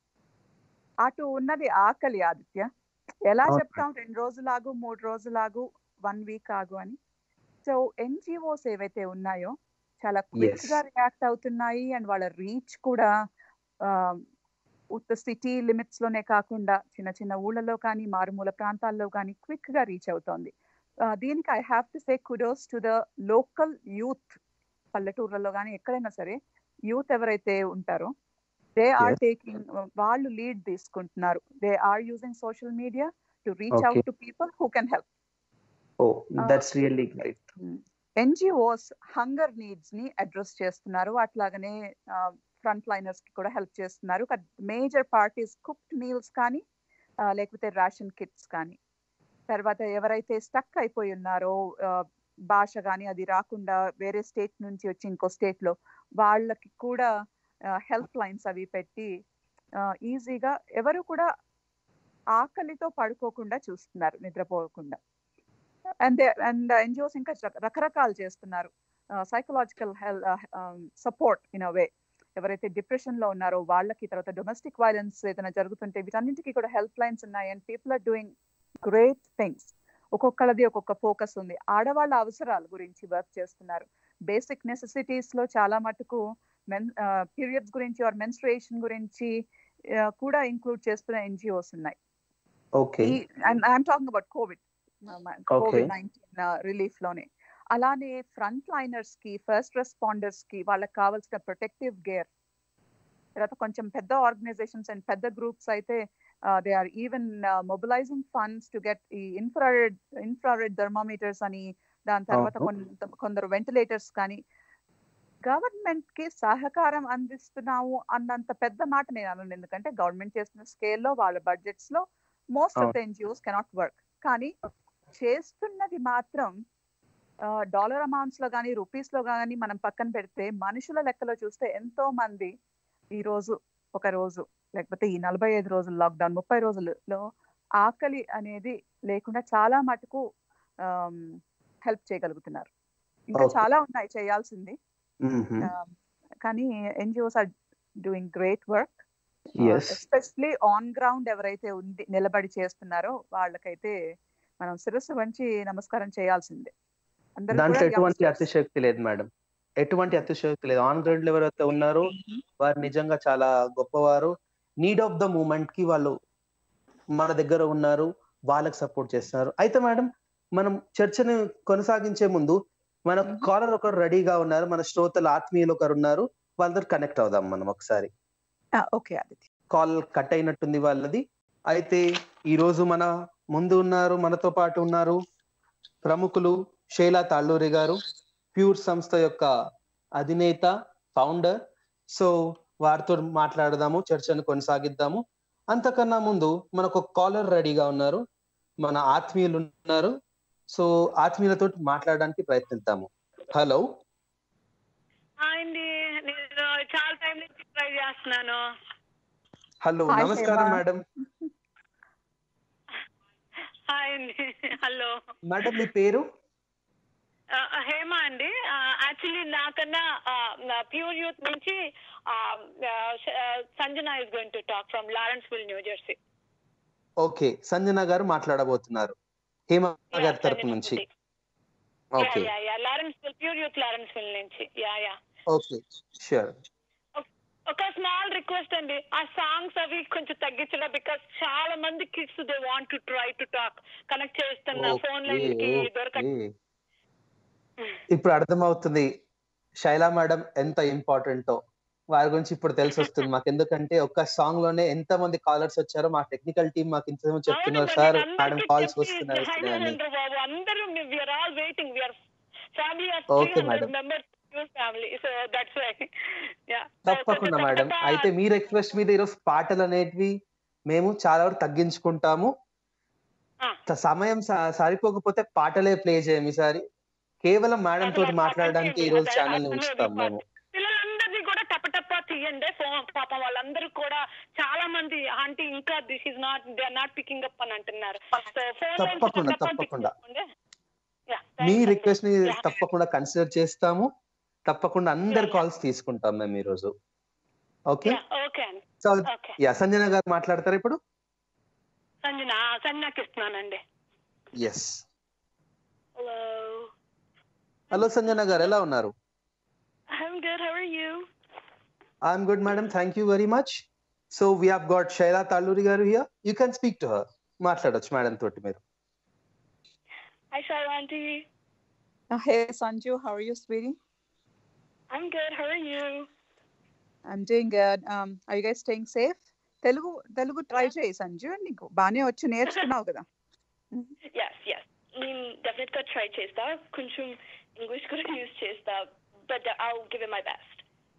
అటు ఉన్నది ఆకలి ఆదిత్య ఎలా అవును. చెప్తాం రెండు రోజులాగు మూడు రోజులాగు వన్ వీక్ ఆగు అని సో ఎన్జిఓస్ ఏవైతే ఉన్నాయో చాలా క్విక్ Yes. గా రియాక్ట్ అవుతున్నాయి అండ్ వాళ్ళ రీచ్ కూడా ఆ, ఉత్త సిటీ లిమిట్స్ లోనే కాకుండా చిన్న చిన్న ఊళ్ళలో కానీ మారుమూల ప్రాంతాల్లో కానీ క్విక్ గా రీచ్ అవుతోంది ఆ, దీనికి I have to say kudos to the local youth పల్లెటూర్లలో కానీ ఎక్కడైనా సరే యూత్ ఎవరైతే ఉంటారో దే ఆర్ Yes. టేకింగ్ వాళ్ళు లీడ్ తీసుకుంటున్నారు they are using social media to reach Okay. Out to people who can help oh that's really great NGOs hunger needs ని address చేస్తున్నారు అట్లాగనే ఫ్రంట్ లైనర్స్ కి కూడా హెల్ప్ చేస్తున్నారు మేజర్ పార్టీస్ కుక్డ్ మీల్స్ కానీ ఆ, లేకపోతే రేషన్ కిట్స్ కానీ తర్వాత ఎవరైతే స్టక్ అయిపోయి ఉన్నారో ఆ, భాష కానీ అది రాకుండా వేరే స్టేట్ నుంచి వచ్చి ఇంకో స్టేట్ లో వాళ్ళకి కూడా హెల్ప్ లైన్స్ అవి పెట్టి ఈజీగా ఎవరు కూడా ఆకలితో పడుకోకుండా చూస్తున్నారు నిద్రపోకుండా అండ్ అండ్ ఎన్జిఓస్ ఇంకా రక- రకరకాలు చేస్తున్నారు psychological help support in a way ఎవరైతే డిప్రెషన్ లో ఉన్నారో వాళ్ళకి తర్వాత డొమెస్టిక్ వైలెన్స్ ఏదైనా జరుగుతుంటే వీటన్నింటికి కూడా హెల్ప్ లైన్స్ ఉన్నాయి and people are doing great things ఒక్కొక్కళ్ళది ఒక్కొక్క ఫోకస్ ఉంది ఆడవాళ్ళ అవసరాల గురించి వర్క్ చేస్తున్నారు బేసిక్ నెసెసిటీస్ లో చాలా మటుకు మెన్ పీరియడ్స్ గురించి ఆర్ మెన్స్ట్రుయేషన్ గురించి ఆ, కూడా ఇంక్లూడ్ చేస్తున్న ఎన్జిఓస్ ఉన్నాయి okay I'm talking about Covid Covid nineteen relief లోనే అలానే ఫ్రంట్ లైనర్స్ కి ఫస్ట్ రెస్పాండర్స్ కి వాళ్ళకి కావాల్సిన ప్రొటెక్టివ్ గేర్ తర్వాత కొంచెం పెద్ద ఆర్గనైజేషన్స్ అండ్ పెద్ద గ్రూప్స్ అయితే they are even mobilising funds to get ఈ ఇన్ఫ్రారెడ్ ఇన్ఫ్రారెడ్ థర్మామీటర్స్ అని దాని తర్వాత అవును. కొంత కొందరు వెంటిలేటర్స్ కానీ గవర్నమెంట్ కి సహకారం అందిస్తున్నాము అన్నంత పెద్ద మాట నేను అనను ఎందుకంటే గవర్నమెంట్ చేస్తున్న స్కేల్లో వాళ్ళ బడ్జెట్స్ లో most of the NGOs cannot work కానీ చేస్తున్నది మాత్రం డాలర్ అమౌంట్స్ లో కానీ రూపీస్ లో కానీ మనం పక్కన పెడితే మనుషుల లెక్కలో చూస్తే ఎంతో మంది ఈ రోజు ఒక రోజు లేకపోతే ఈ నలభై ఐదు రోజులు లాక్డౌన్ ముప్పై రోజులలో ఆకలి అనేది లేకుండా చాలా మటుకు హెల్ప్ చేయగలుగుతున్నారు ఇంకా Okay. చాలా ఉన్నాయి చేయాల్సింది మ్మ్. Um, కానీ NGOs are doing great work yes especially on ground ఎవరైతే ఉంది నిలబడి చేస్తున్నారో వాళ్ళకైతే మనం శిరస్సు వంచి నమస్కారం చేయాల్సిందే అందరూ దాంట్లో కూడా ఎటువంటి youngsters. అతిశయోక్తి లేదు మేడం ఎటువంటి అతిశయోక్తి లేదు ఆన్ గ్రౌండ్ ఎవరైతే ఉన్నారో వారు నిజంగా చాలా గొప్పవారు నీడ్ ఆఫ్ ద మూమెంట్ కి వాళ్ళు మన దగ్గర ఉన్నారు వాళ్ళకి సపోర్ట్ చేస్తున్నారు అయితే మేడం మనం చర్చను కొనసాగించే ముందు మన Mhm. కాలర్ ఒకరు రెడీగా ఉన్నారు మన శ్రోతలు ఆత్మీయులు ఒకరు ఉన్నారు వాళ్ళతో కనెక్ట్ అవుదాం మనం ఒకసారి ఓకే ఆదిత్య కాల్ కట్ అయినట్టుంది వాళ్ళది అయితే ఈ రోజు మన ముందు ఉన్నారు మనతో పాటు ఉన్నారు ప్రముఖులు శైలా తాళ్ళూరి గారు ప్యూర్ సంస్థ యొక్క అధినేత ఫౌండర్ సో వారితో మాట్లాడదాము చర్చను కొనసాగిద్దాము అంతకన్నా ముందు మనకు ఒక కాలర్ రెడీగా ఉన్నారు మన ఆత్మీయులు ఉన్నారు సో ఆత్మీయులతో మాట్లాడడానికి ప్రయత్నిద్దాము హలో హాయ్ అండి నేను చాలా టైం నుంచి ట్రై చేస్తున్నాను హలో Hi, నమస్కారం హేమ. మేడం హాయ్ అండి హలో మేడం మీ పేరు హేమ అండి యాక్చువల్లీ నాకన్నా ప్యూర్ యూత్ నుంచి Sanjana is going to talk from Lawrenceville New Jersey okay Sanjana garu మాట్లాడబోతున్నారు హేమ గారి తరపు నుంచి okay Lawrenceville PURE youth Lawrenceville నుంచి యా యా ఓకే షూర్ ఒక స్మాల్ రిక్వెస్ట్ అండి ఆ సాంగ్స్ అవి కొంచెం తగ్గించడం బికాస్ చాలా మంది kids they want to try to talk connect చేస్తున్న ఫోన్ లైన్ కి దొరక ఇప్పుడు అర్థమవుతుంది శైలా మేడం ఎంత ఇంపార్టెంటో వారి గురించి ఇప్పుడు తెలిసి వస్తుంది మాకు ఎందుకంటే ఒక్క సాంగ్ లోనే ఎంత మంది కాలర్స్ వచ్చారో మా టెక్నికల్ టీం మాకు ఇంత చెప్తున్నారు అవును, సార్ మరి మేడం అందరికీ కాల్స్ చెప్పి వస్తున్నాయి వస్తున్నాయి అని హైదరాబాద్ బాబు అందరూ we're all waiting we're family of Okay, three hundred madam. Members family so that's why తప్పకుండా మేడం అయితే మీ రిక్వెస్ట్ మీద ఈరోజు పాటలు అనేటివి మేము చాలా వరకు తగ్గించుకుంటాము త- సమయం స- సరిపోకపోతే పాటలే ప్లే చేయము ఈసారి కేవలం మేడం తోటి మాట్లాడడానికి ఈ రోజు ఛానల్ ని ఉంచుతాం మేము పిల్లలందరినీ కూడా టపటప్ప తీయండి ఫోన్ పాపం వాళ్ళందరూ కూడా చాలా మంది ఆంటీ ఇంకా this is not they are not picking up అని అంటున్నారు సో ఫోన్ తప్పకుండా, తప్పకుండా. మీ రిక్వెస్ట్ ని తప్పకుండా కన్సిడర్ చేస్తాము తప్పకుండా అందరి Yeah. కాల్స్ తీసుకుంటాం మేము ఈ రోజు ఓకే ఓకే అండి so okay yeah Sanjana garu మాట్లాడతారు ఇప్పుడు సంజన సంజనాకి ఇస్తున్నానండి yes hello hello Sanjana garu ఎలా ఉన్నారు I'm good. How are you? I'm good madam thank you very much so we have got Shaila Talluri garu here you can speak to her మాట్లాడొచ్చు మేడం తోటి మీరు Hi, Shailanti. Hey Sanju how are you sweetie I'm good. How are you? I'm doing I guys staying safe Telugu Telugu try చేయి సంజు నీకు బాగానే వచ్చి నేర్చుకున్నావు కదా Yes, yes. నేను డెఫినెట్ గా ట్రై చేస్తా కొంచెం ఇంగ్లీష్ కూడా యూజ్ చేస్తా but I give it my best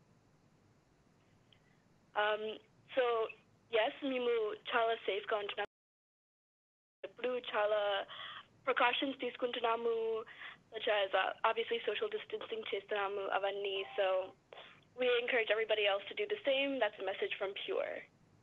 so yes మేము చాలా సేఫ్ గా ఉంటున్నాం ఎప్పుడు చాలా ప్రికాషన్స్ తీసుకుంటున్నాము such as uh, obviously social distancing చేస్తున్నాము అవన్నీ so we encourage everybody else to do the same that's a message from pure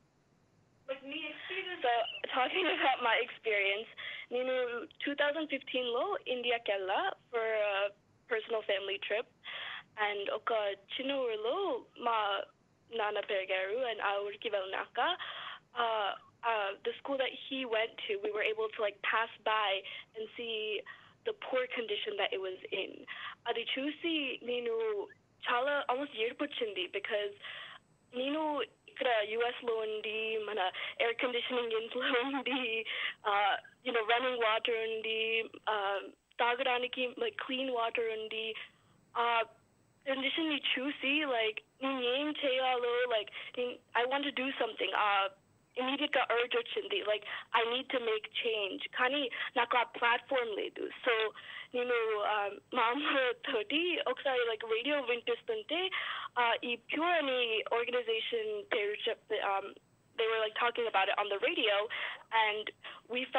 so talking about my experience నేను 2015 లో ఇండియాకి వెళ్ళా for personal family trip and ఒక చిన్న ఊరిలో మా నాన్న పెరిగారు అండ్ ఆ ఊరికి వెళ్ళినాక the school that he went to we were able to like pass by and see the poor condition that it was in అది చూసి నేను చాలా ఆల్మోస్ట్ ఏడుపు వచ్చింది బికాజ్ నేను ఇక్కడ యుఎస్ లో ఉండి మన ఎయిర్ కండిషనింగ్ ఇంట్లో ఉండి యూనో రన్నింగ్ వాటర్ ఉండి తాగడానికి లైక్ క్లీన్ వాటర్ ఉండి ఆ కండిషన్ ని చూసి లైక్ నేను ఏం చేయాలో like I want do something immediate గా అర్జ్ వచ్చింది like I need to make change కానీ నాకు ఆ ప్లాట్ఫామ్ లేదు సో నేను మా అమ్మ తోటి ఒకసారి లైక్ రేడియో వినిపిస్తుంటే ఈ ప్యూర్ అని ఆర్గనైజేషన్ పేరు చెప్తే they were like talking about it on the radio and we felt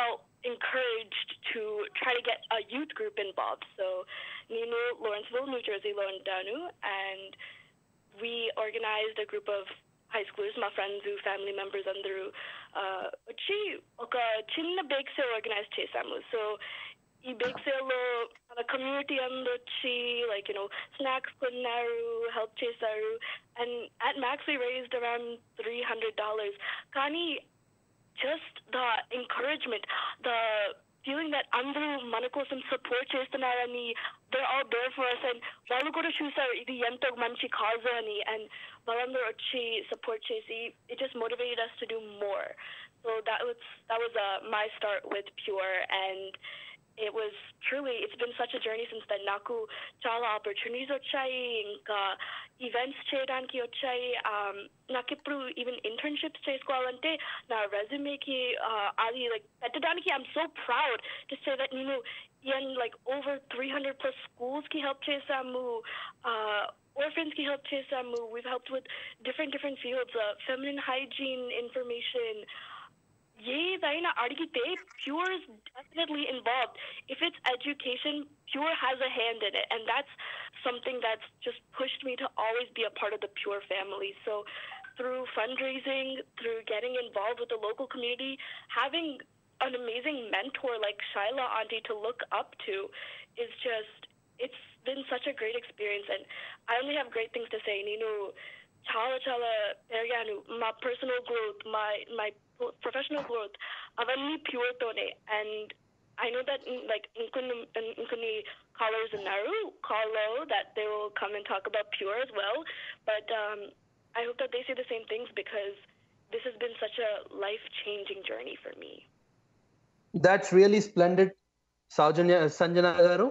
encouraged to try to get a youth group involved. So, Nino, Lawrenceville, New Jersey, lo Danu, and we organized a group of high schoolers, my friends, who family members, అందరూ వచ్చి ఒక చిన్న bake sale organise చేశాము so ఈ bake sale లో మన community అందరూ వచ్చి లైక్ యూనో స్నాక్స్ కొన్నారు హెల్ప్ చేశారు and at max we raised around three hundred dollars కానీ just the encouragement, the feeling that అందరూ మన కోసం సపోర్ట్ చేస్తున్నారని they're all there for us and వాళ్ళు కూడా చూసారు ఇది ఎంతో మంచి కాజ్ అని and వాళ్ళందరూ వచ్చి సపోర్ట్ చేసి it just motivated us to do more. So that was that was uh, my start with Pure and it was truly it's been such a journey since then నాకు చాలా opportunities వచ్చాయి ఇంకా events చేయడానికి వచ్చాయి um, నాకు ఇప్పుడు even internships చేసుకోవాలంటే నా రెజ్యూమేకి అది లైక్ పెట్టడానికి I'm so proud to say that నేను even like over three hundred plus schools కి హెల్ప్ చేశాము orphans కి హెల్ప్ చేశాము we've helped with different different fields uh, feminine hygiene information ఏదైనా అడిగితే Pure is definitely involved if it's education Pure has a hand in it and that's something that's just pushed me to always be a part of the Pure family. So through fundraising, through getting involved with the local community, having an amazing mentor like Shaila Auntie to look up to is just it's been such a great experience and I only have great things to say. You know, chala chala perganu, my personal growth, my my professional growth, avani pure tone and I know that mm, like Nkuni Nkuni callers in Naru Carlo that they will come and talk about pure as well. But um, I hope that they say the same things because this has been such a life changing journey for me. That's really splendid Soujanya Sanjana garu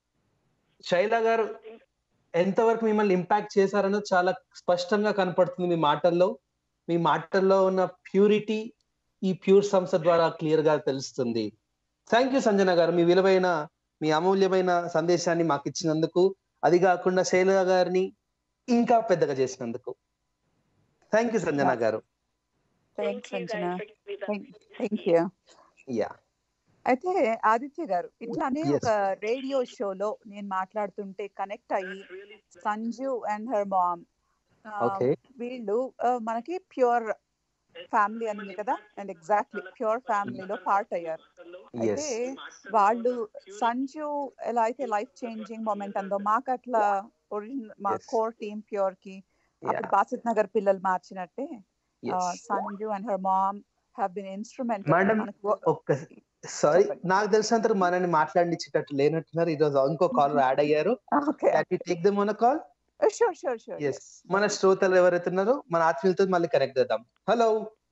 Shaila గారు ఎంతవరకు మిమ్మల్ని impact చేశారన్నది చాలా స్పష్టంగా కనపడుతుంది మీ మాటల్లో మీ మాటల్లో ఉన్న purity ఈ ప్యూర్ సంస్థ ద్వారా క్లియర్ గా తెలుస్తుంది థ్యాంక్ యూ సంజన గారు మీ విలువైన మీ అమూల్యమైన సందేశాన్ని మాకు ఇచ్చినందుకు అది కాకుండా శైల గారిని ఇంకా పెద్దగా చేసినందుకు thank you Sanjana garu thanks Thank you Anjana guys for giving me that. Thank you yeah అయితే ఆదిత్య గారు ఇట్లానే Yes. ఒక రేడియో షోలో నేను మాట్లాడుతుంటే కనెక్ట్ అయ్యి Sanju and her mom okay వీళ్ళు ఆ, మనకి ప్యూర్ ఫ్యామిలీ అని కదా అండ్ ఎగ్జాక్ట్లీ ప్యూర్ ఫ్యామిలీలో పార్ట్ అయ్యారు అయితే ఎస్ వాళ్ళు సంజు ఎలా అయితే లైఫ్ చేంజింగ్ మూమెంట్ అందో మాకు అట్లా ఒరిజినల్ మా Yes. కోర్ టీమ్ ప్యూర్ కి అప్పుడు బాసిత్ నగర్ పిల్లలు మార్చినట్టే yes Sanju and her mom have been instrument Madam, ఒక్క సారీ నాకు తెలిసినంత మనని మాట్లాడించేటట్టు లేనట్టున్నారు ఈరోజు ఇంకో కాల్ యాడ్ అయ్యారు okay take them on call sure sure sure yes మన శ్రోతలు ఎవరైతే ఉన్నారో మన ఆత్మీయులతో మళ్ళీ కనెక్ట్ చేద్దాం హలో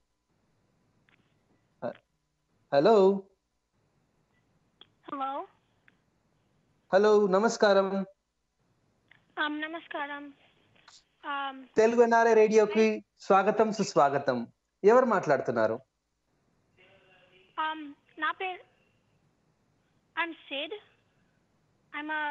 హలో Hello. హలో నమస్కారం Um, namaskaram. Um, Telugu NRI రేడియోకి స్వాగతం సుస్వాగతం ఎవరు మాట్లాడుతున్నారు um, na pe- I'm Sid. I'm a.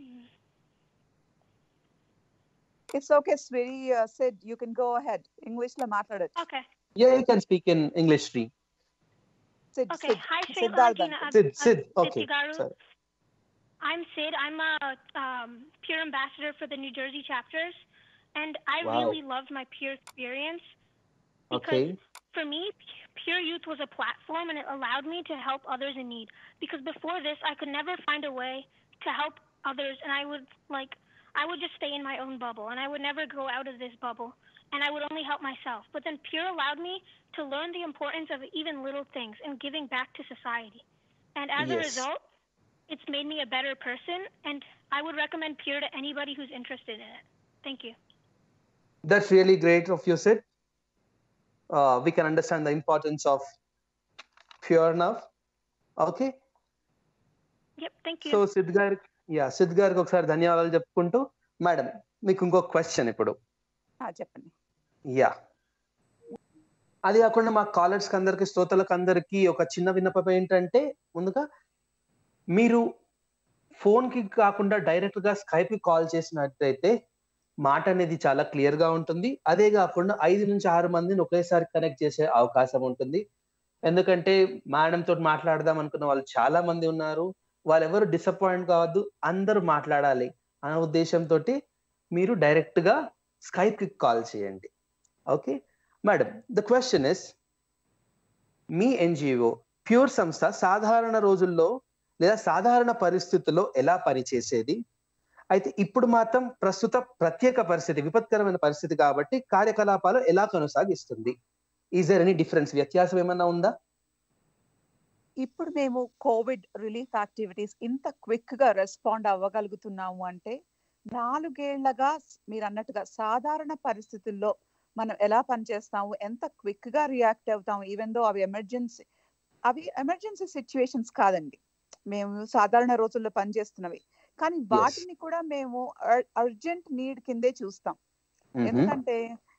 It's okay స్వెరీ said you can go ahead English లో మాట్లాడచ్చు Okay. Yeah you can speak in English free Sid Okay. Sid Hi, Shayla. Siddharth Auntie, uncle Sid uh, Sid uh, okay Siddhigaru. సరే I'm Sid. I'm a um, peer ambassador for the New Jersey chapters, and I Wow. really loved my peer experience okay because for me, P- Pure Youth was a platform, and it allowed me to help others in need. Because before this, I could never find a way to help others, and I would like I would just stay in my own bubble, and I would never go out of this bubble, and I would only help myself. But then Pure allowed me to learn the importance of even little things and giving back to society. And as a Yes. result, it's made me a better person, and I would recommend Pure to anybody who's interested in it. Thank you. That's really great of you, Sid. Uh, we can understand the importance of pure enough. Okay. Yep, thank you. So Sid గారికి yeah Sid గారికి ఒకసారి ధన్యవాదాలు చెప్పుకుంటూ madam మీకు ఇంకో question ఇప్పుడు చెప్పండి yeah అది కాకుండా మా కాలర్స్ కి అందరికి శ్రోతలకు అందరికి ఒక చిన్న విన్నపం ఏంటంటే ముందుగా మీరు ఫోన్ కి కాకుండా డైరెక్ట్ గా స్కైప్ కి కాల్ చేసినట్టయితే మాట అనేది చాలా క్లియర్ గా ఉంటుంది అదే కాకుండా ఐదు నుంచి ఆరు మందిని ఒకేసారి కనెక్ట్ చేసే అవకాశం ఉంటుంది ఎందుకంటే మేడం తోటి మాట్లాడదాం అనుకున్న వాళ్ళు చాలా మంది ఉన్నారు వాళ్ళు ఎవరు డిసప్పాయింట్ కావద్దు అందరూ మాట్లాడాలి అనే ఉద్దేశంతో మీరు డైరెక్ట్ గా స్కైప్ కి కాల్ చేయండి okay madam the question is మీ ఎన్జిఓ ప్యూర్ సంస్థ సాధారణ రోజుల్లో లేదా సాధారణ పరిస్థితుల్లో ఎలా పనిచేసేది అయితే ఇప్పుడు మాత్రం ప్రస్తుత ప్రత్యేక పరిస్థితి విపత్కరమైన పరిస్థితి కాబట్టి కార్యకలాపాలు ఎలా కొనసాగిస్తుంది ఈజ్ దర్ ఎనీ డిఫరెన్స్ వ్యత్యాసం ఏమన్నా ఉందా ఇప్పుడు మేము కోవిడ్ రిలీఫ్ యాక్టివిటీస్ ఇంత క్విక్ గా రెస్పాండ్ అవ్వగలుగుతున్నాము అంటే నాలుగేళ్లగా మీరు అన్నట్టుగా సాధారణ పరిస్థితుల్లో మనం ఎలా పనిచేస్తాము ఎంత క్విక్ గా రియాక్ట్ అవుతాము ఈవెన్ దో అవి ఎమర్జెన్సీ అవి ఎమర్జెన్సీ సిచ్యువేషన్స్ కాదండి మేము సాధారణ రోజుల్లో పనిచేస్తున్నవి కానీ వాటిని కూడా మేము అర్జెంట్ నీడ్ కిందే చూస్తాం ఎందుకంటే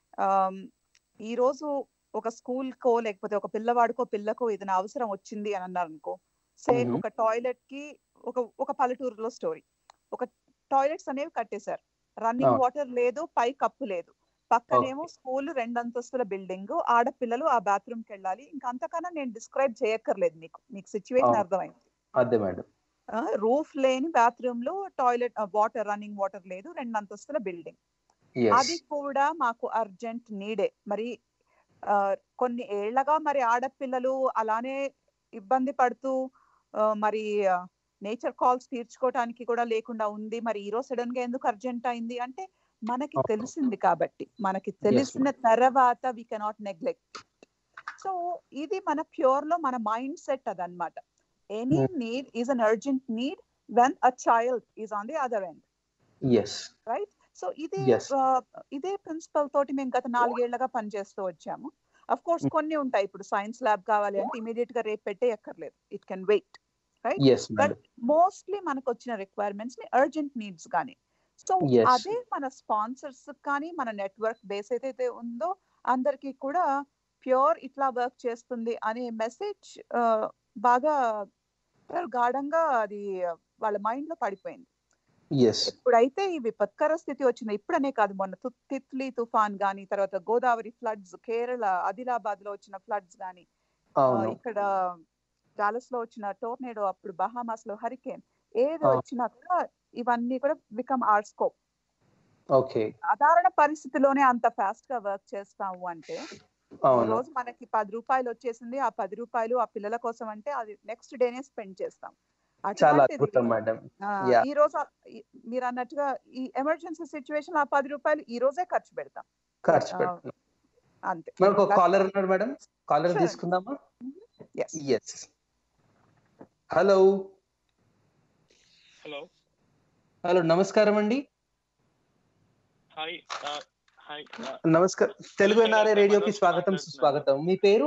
ఈ రోజు ఒక స్కూల్ కో లేకపోతే ఒక పిల్లవాడికో పిల్లకో ఏదైనా అవసరం వచ్చింది అని అన్నారు అనుకో సేమ్ ఒక టాయిలెట్ కి ఒక ఒక పల్లెటూరులో స్టోరీ ఒక టాయిలెట్స్ అనేవి కట్టేశారు రన్నింగ్ వాటర్ లేదు పై కప్పు లేదు పక్కనేమో స్కూల్ రెండు అంతస్తుల బిల్డింగ్ ఆడపిల్లలు ఆ బాత్రూమ్ కి వెళ్ళాలి ఇంకా అంతకన్నా నేను డిస్క్రైబ్ చేయక్కర్లేదు మీకు మీకు సిచ్యువేషన్ అర్థమైంది అదే మేడం రూఫ్ లేని బాత్రూమ్ లో టాయిలెట్ వాటర్ రన్నింగ్ వాటర్ లేదు రెండు అంతస్తుల బిల్డింగ్ అది కూడా మాకు అర్జెంట్ నీడే మరి కొన్ని ఏళ్లగా మరి ఆడపిల్లలు అలానే ఇబ్బంది పడుతూ మరి నేచర్ కాల్స్ తీర్చుకోవటానికి కూడా లేకుండా ఉంది మరి ఈ రోజు సడన్ గా ఎందుకు అర్జెంట్ అయింది అంటే మనకి తెలిసింది కాబట్టి మనకి తెలిసిన తర్వాత వి కెనాట్ నెగ్లెక్ట్ సో ఇది మన ప్యూర్ లో మన మైండ్ సెట్ అదనమాట any need is an urgent need when a child is on the other end right so ఇదే ఇదే ప్రిన్సిపల్ తోటి మేము గత నాలుగేళ్లగా పనిచేస్తూ వచ్చాము అఫ్ కోర్స్ కొన్ని ఉంటాయి ఇప్పుడు సైన్స్ ల్యాబ్ కావాలి అంటే ఇమీడియట్ గా రేపు పెట్టే ఎక్కర్లేదు it can wait right but mostly మనకు వచ్చిన రిక్వైర్మెంట్స్ ని అర్జెంట్ నీడ్స్ కానీ సో అదే మన స్పాన్సర్స్ కానీ మన నెట్వర్క్ బేస్ ఏదైతే ఉందో అందరికి కూడా ప్యూర్ ఇట్లా వర్క్ చేస్తుంది అనే మెసేజ్ బాగా గాఢంగా అది వాళ్ళ మైండ్ లో పడిపోయింది ఎప్పుడైతే ఈ విపత్కర స్థితి వచ్చిందో ఇప్పుడనే కాదు మొన్న తిత్లీ తుఫాన్ గాని తర్వాత గోదావరి ఫ్లడ్స్ కేరళ ఆదిలాబాద్ లో వచ్చిన ఫ్లడ్స్ గాని ఇక్కడ డాలస్ లో వచ్చిన టోర్నేడో అప్పుడు బహామాస్ లో హరికేన్ ఏది వచ్చినా కూడా ఇవన్నీ కూడా బికమ్ ఆర్ స్కోప్ ఓకే సాధారణ పరిస్థితిలోనే అంత ఫాస్ట్ గా వర్క్ చేస్తాము అంటే రోజు మనకి పది రూపాయలు వచ్చేసింది ఆ పది రూపాయలు ఆ పిల్లల కోసం అంటే అది నెక్స్ట్ డేనే స్పెండ్ చేస్తాం చాలా అద్భుతం మేడం ఈ రోజు మీరు అన్నట్టుగా ఈ ఎమర్జెన్సీ సిచ్యువేషన్ ఆ పది రూపాయలు ఈ రోజే ఖర్చు పెడతాం ఖర్చు పెడతాం అంతే మనకు ఒక కాలర్ ఉన్నాడు మేడం కాలర్ తీసుకుందామా ఎస్ హలో హలో హలో నమస్కారం అండి హాయ్ హాయ్ నమస్కారం తెలుగు ఎన్ఆర్ఐ రేడియోకి స్వాగతం సుస్వాగతం మీ పేరు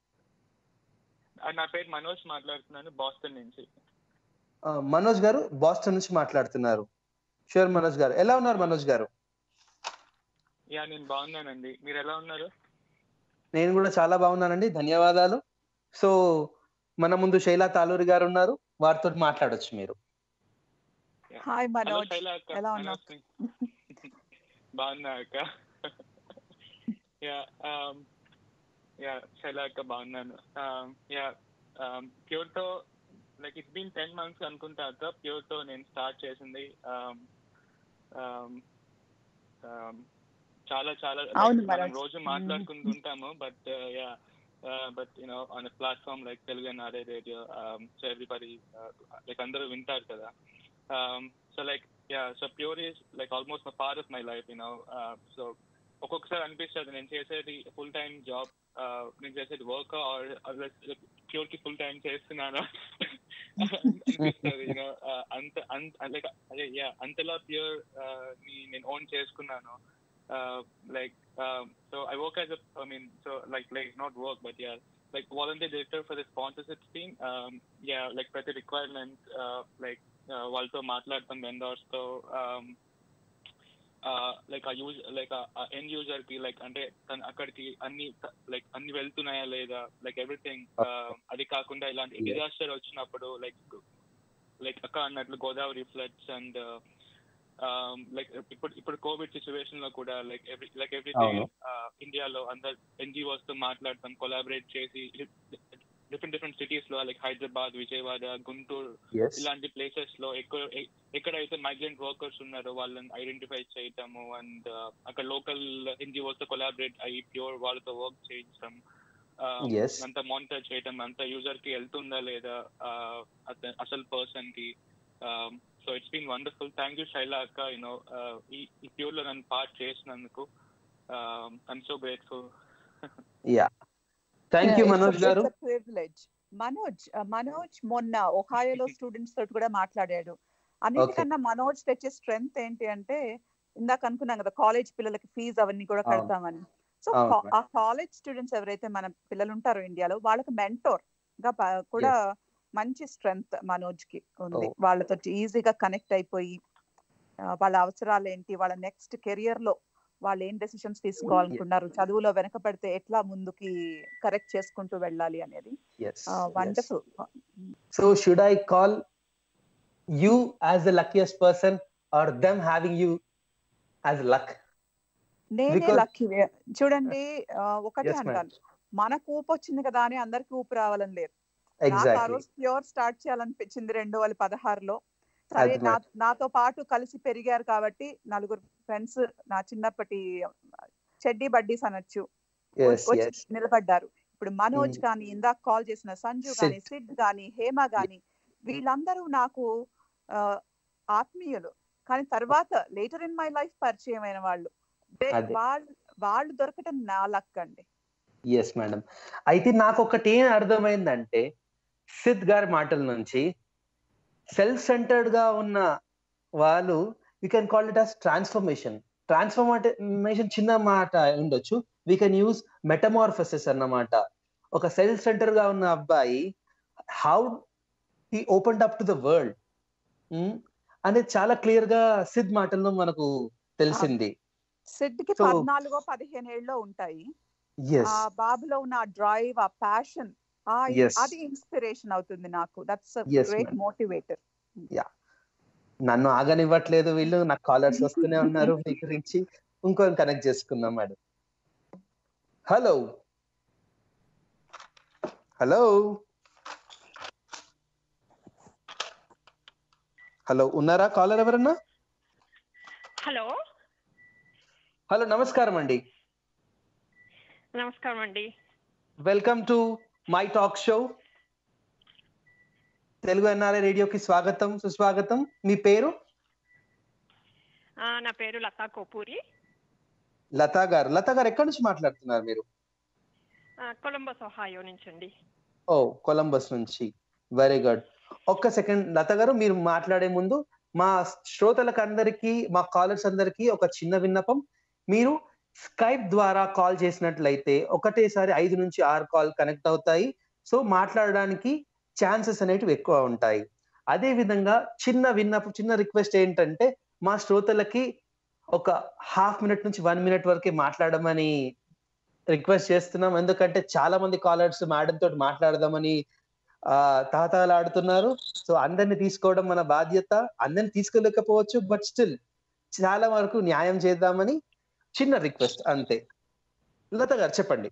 నా పేరు మనోజ్ మాట్లాడుతున్నాను బాస్టన్ నుంచి మనోజ్ గారు బాస్టన్ నుంచి మాట్లాడుతున్నారు షూర్ మనోజ్ గారు ఎలా ఉన్నారు మనోజ్ గారు యా నేను బాగున్నానండి మీరు ఎలా ఉన్నారు నేను కూడా చాలా బాగున్నానండి ధన్యవాదాలు సో మన ముందు శైలా తాలూరి గారు ఉన్నారు వారితో మాట్లాడొచ్చు మీరు హాయ్ మనోజ్ ఎలా ఉన్నావు బాగున్నా అక్క యా యా శైలా అక్క బాగున్నాను యా ప్యూర్ తో like it's been ten months అనుకుంటా అక్క ప్యూర్ తో నేను స్టార్ట్ చేసింది చాలా చాలా మనం రోజు మాట్లాడుకుంటుంటాము but yeah but you know on platform like Telugu NRI radio so everybody like అందరూ వింటారు కదా so like yeah so Pure is like almost part of my life you know so ఒక్కొక్కసారి అనిపిస్తుంది నేను చేసేది ఫుల్ టైం జాబ్ నేను చేసేది వర్క్ ప్యూర్ కి ఫుల్ టైం చేస్తున్నాను అనిపిస్తుంది యూనో అంత అంత లైక్ అదే యా అంతలా ప్యూర్ ని నేను ఓన్ చేసుకున్నాను like so I work as I mean so like like not work but yeah like volunteer director for the sponsorship team. Um, yeah, like ప్రతి రిక్వైర్మెంట్ లైక్ వాళ్ళతో మాట్లాడతాం వెండర్స్ తో like ఆ use like end user కి like అంటే అక్కడికి అన్ని like అన్ని వెళ్తున్నాయా లేదా లైక్ ఎవ్రీథింగ్ అది కాకుండా ఇలాంటి డిజాస్టర్ వచ్చినప్పుడు లైక్ లైక్ అక్క అన్నట్లు గోదావరి ఫ్లడ్స్ అండ్ లైక్ ఇప్పుడు ఇప్పుడు కోవిడ్ సిచ్యువేషన్ లో కూడా like every like every day ఇండియాలో అందరు ఎన్జిఓస్ తో మాట్లాడతాం కొలాబరేట్ చేసి డిఫరెంట్ డిఫరెంట్ సిటీస్ లో లైక్ హైదరాబాద్ విజయవాడ గుంటూరు ఎస్ ఇలాంటి ప్లేసెస్ లో ఎక్కువ ఎ- ఎక్కడైతే మైగ్రెంట్ వర్కర్స్ ఉన్నారో వాళ్ళని ఐడెంటిఫై చేయటము అండ్ అక్కడ లోకల్ ఎన్జిఓస్ తో కొలాబరేట్ అయ్యి ప్యూర్ వాళ్ళతో వర్క్ చేయించడం um, Yes. అంత మానిటర్ చేయటం అంత యూజర్ కి వెళ్తుందా లేదా uh, అత- అసలు పర్సన్ కి so it's been wonderful thank you Shaila అక్క యూనో ఈ ప్యూర్ లో నన్ను పార్ట్ చేసినందుకు I'm so grateful yeah thank you Manoj garu privilege Manoj uh, Manoj మొన్న ఒహాయోలో స్టూడెంట్స్ తోటి కూడా మాట్లాడాడు అన్నిటికన్నా మనోజ్ తెచ్చే స్ట్రెంగ్త్ ఏంటి అంటే ఇందాక అనుకున్నాం కదా కాలేజ్ పిల్లలకి ఫీజు అవన్నీ కూడా అవును. కడతామని సో అవును. ఆ కాలేజ్ స్టూడెంట్స్ ఎవరైతే మన పిల్లలు ఉంటారో ఇండియాలో వాళ్ళకి మెంటోర్ గా ప- కూడా మంచి స్ట్రెంగ్త్ మనోజ్ కి ఉంది Oh. వాళ్ళతో ఈజీగా కనెక్ట్ అయిపోయి ఆ, వాళ్ళ అవసరాలు ఏంటి వాళ్ళ నెక్స్ట్ కెరియర్ లో వాళ్ళు ఏం డెసిషన్స్ తీసుకోవాలనుకున్నారు చదువులో వెనకబడితే ఎట్లా ముందుకి కరెక్ట్ చేసుకుంటూ వెళ్ళాలి అనేది yes wonderful so should I call you as the luckiest person or them having you as luck నేనే Because- లక్కీ చూడండి ఆ, ఒకటే Yes, ma'am. అంటాను మనకు ఊపు వచ్చింది కదా అని అందరికి ఊపు రావాలని లేదు నాకు ఆ ఎగ్జాక్ట్లీ రోజు ప్యూర్ స్టార్ట్ చేయాలనిపించింది రెండు వేల పదహారులో సరే అది నా నాతో పాటు కలిసి పెరిగారు కాబట్టి నలుగురు ఫ్రెండ్స్ నా చిన్నప్పటి చెడ్డీ బడ్డీస్ అనొచ్చు ఎస్ వచ్చి ఎస్ నిలబడ్డారు ఇప్పుడు మనోజ్ Mm. గాని ఇందాక కాల్ చేసిన సంజు Sid. గాని సిడ్ గాని హేమ గాని వీళ్ళందరూ నాకు ఆ, ఆత్మీయులు కానీ తర్వాత లేటర్ ఇన్ మై లైఫ్ పరిచయమైన వాళ్ళు They- అదే. వాళ్ళు వాళ్ళు దొరకటం నా లక్ అండి ఎస్ మేడం అయితే నాకు ఒకటి ఏం అర్థమైందంటే సిద్ గారి మాటల నుంచి సెల్ఫ్ సెంటర్డ్ గా ఉన్న వాళ్ళు we can call it as transformation transformation చిన్న మాట ఉండొచ్చు వీ కెన్ యూస్ మెటమార్ఫసిస్ అన్నమాట ఒక సెల్ఫ్ సెంటర్ గా ఉన్న అబ్బాయి how he open up to the world అనేది చాలా క్లియర్ గా సిద్ మాటల్లో మనకు తెలిసింది సిడ్ కి So- పద్నాలుగో పదిహేను ఏళ్ళలో ఉంటాయి ఎస్ ఆ బాబులో ఉన్న ఆ డ్రైవ్ ఆ ప్యాషన్ ఆ Yes. అది ఇన్స్పిరేషన్ అవుతుంది నాకు that's Yes, great ma'am. Motivator నన్ను ఆగనివ్వట్లేదు వీళ్ళు నాకు కాలర్స్ వస్తూనే ఉన్నారు మీ గురించి ఇంకో కనెక్ట్ చేసుకుందాం మేడం హలో హలో హలో ఉన్నారా కాలర్ ఎవరన్నా హలో హలో నమస్కారం అండి నమస్కారం అండి welcome to my talk show Telugu NRI రేడియోకి స్వాగతం సుస్వాగతం మీ పేరు ఆ, నా పేరు లతా కోపూరి లతా గారు లతా గారు ఎక్కడి నుంచి మాట్లాడుతున్నారు మీరు ఆ, కొలంబస్ ఒహాయో నుంచి అండి ఓ కొలంబస్ నుంచి వెరీ గుడ్ ఒక్క సెకండ్ లత గారు మీరు మాట్లాడే ముందు మా శ్రోతలకు అందరికీ మా కాలర్స్ అందరికీ ఒక చిన్న విన్నపం మీరు స్కైప్ ద్వారా కాల్ చేసినట్లయితే ఒకటేసారి ఐదు నుంచి ఆరు కాల్ కనెక్ట్ అవుతాయి సో మాట్లాడడానికి ఛాన్సెస్ అనేటివి ఎక్కువ ఉంటాయి అదే విధంగా చిన్న విన్నపం చిన్న రిక్వెస్ట్ ఏంటంటే మా శ్రోతలకి ఒక హాఫ్ మినిట్ నుంచి వన్ మినిట్ వరకే మాట్లాడమని రిక్వెస్ట్ చేస్తున్నాం ఎందుకంటే చాలా మంది కాలర్స్ మేడం తోటి మాట్లాడదామని ఆ తాతాలాడుతున్నారు సో అందరిని తీసుకోవడం మన బాధ్యత అందరిని తీసుకోలేకపోవచ్చు బట్ స్టిల్ చాలా వరకు న్యాయం చేద్దామని చిన్న రిక్వెస్ట్ అంతే లత గారు చెప్పండి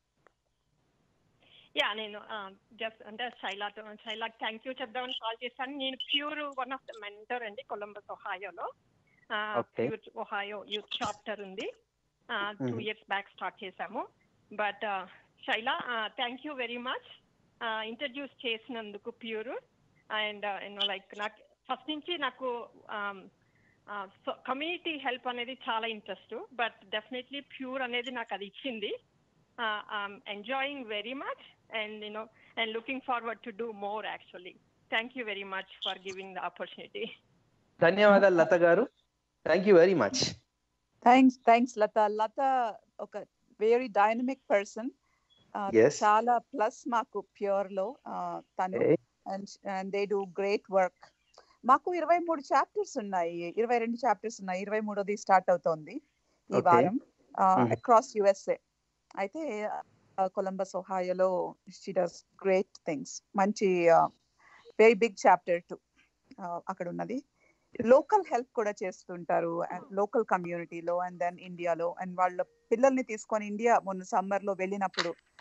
యా నేను జస్ట్ అంటే శైలా శైలా థ్యాంక్ యూ చెప్దామని కాల్ చేశాను నేను Pure one of the mentor అండి కొలంబస్ ఒహాయోలో Okay. Pure Ohio youth chapter ఉంది two Mhm. Years back start చేశాము but Shaila thank you very much introduce చేసినందుకు ప్యూర్ అండ్ లైక్ నాకు ఫస్ట్ నుంచి నాకు కమ్యూనిటీ హెల్ప్ అనేది చాలా ఇంట్రెస్ట్ బట్ డెఫినెట్లీ ప్యూర్ అనేది నాకు అది ఇచ్చింది enjoying very much and you know and looking forward to do more actually thank you very much for giving the opportunity ధన్యవాదాలు Latha garu thank you very much thanks thanks Latha Latha ఒక very dynamic person Yes. చాలా plus మాకు Pure లో ఆ, తను and they do great work మాకు ఇరవై మూడు చాప్టర్స్ ఉన్నాయి ఇరవై రెండు చాప్టర్స్ ఉన్నాయి ఇరవై మూడోది స్టార్ట్ అవుతోంది ఈ Okay. వారం Mhm. అక్రాస్ యుఎస్ఏ అయితే కొలంబస్ ఒహాయోలో షీ డస్ గ్రేట్ థింగ్స్ మంచి వెరీ బిగ్ చాప్టర్ టు అక్కడ ఉన్నది లోకల్ హెల్ప్ కూడా చేస్తుంటారు లోకల్ కమ్యూనిటీలో అండ్ దెన్ ఇండియాలో అండ్ వాళ్ళ పిల్లల్ని తీసుకొని ఇండియా మొన్న సమ్మర్ లో వెళ్ళినప్పుడు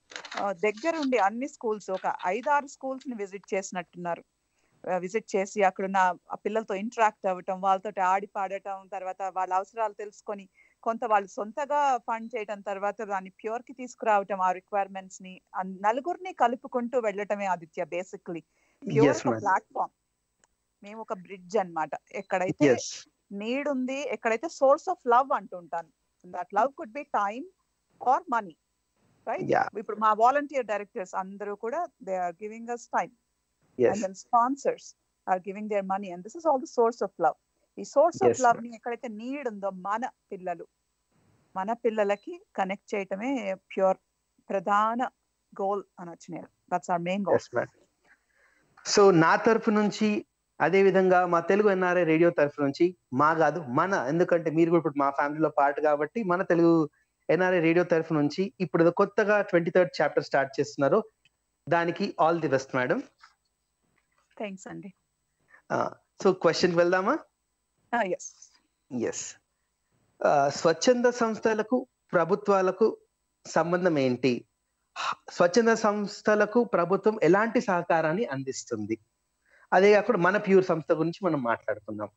దగ్గరుండి అన్ని స్కూల్స్ ఒక ఐదారు స్కూల్స్ ని విజిట్ చేసినట్టున్నారు విజిట్ చేసి అక్కడున్న ఆ పిల్లలతో ఇంటరాక్ట్ అవ్వటం వాళ్ళతో ఆడి పాడటం తర్వాత వాళ్ళ అవసరాలు తెలుసుకొని కొంత వాళ్ళు సొంతగా ఫండ్ చేయటం తర్వాత దాన్ని ప్యూర్ కి తీసుకురావటం ఆ రిక్వైర్మెంట్స్ ని ఆ నలుగురిని కలుపుకుంటూ వెళ్ళటమే Aditya basically Pure Yes, ma'am. Platform మేము ఒక బ్రిడ్జ్ అన్నమాట ఎక్కడైతే ఎస్ నీడ్ ఉంది ఎక్కడైతే సోర్స్ ఆఫ్ లవ్ అంటుంటాను that love could be time or money right yeah ఇప్పుడు మా వాలంటీర్ డైరెక్టర్స్ అందరూ కూడా they are giving us time yes and then sponsors are giving their money and this is all the source of love ఈ source of Yes, love ma'am. ని ఎక్కడైతే need ఉందో మన పిల్లలు మన పిల్లలకి కనెక్ట్ చేయటమే ప్యూర్ ప్రధాన గోల్ అనొచ్చు నేను that's our main goal yes madam so నా తరఫు నుంచి అదే విధంగా మా తెలుగు ఎన్ఆర్ఐ రేడియో తరఫు నుంచి మా కాదు మన ఎందుకంటే మీరు కూడా ఇప్పుడు మా ఫ్యామిలీలో పార్ట్ కాబట్టి మన తెలుగు ఎన్ఆర్ఐ రేడియో తరఫు నుంచి ఇప్పుడు ఏదో కొత్తగా ట్వంటీ థర్డ్ చాప్టర్ స్టార్ట్ చేస్తున్నారు దానికి all the best madam thanks అండి సో క్వశ్చన్ వెళ్దామా ఎస్ ఎస్ స్వచ్ఛంద సంస్థలకు ప్రభుత్వాలకు సంబంధం ఏంటి హ- స్వచ్ఛంద సంస్థలకు ప్రభుత్వం ఎలాంటి సహకారాన్ని అందిస్తుంది అదే కాకుండా మన ప్యూర్ సంస్థ గురించి మనం మాట్లాడుకుందాం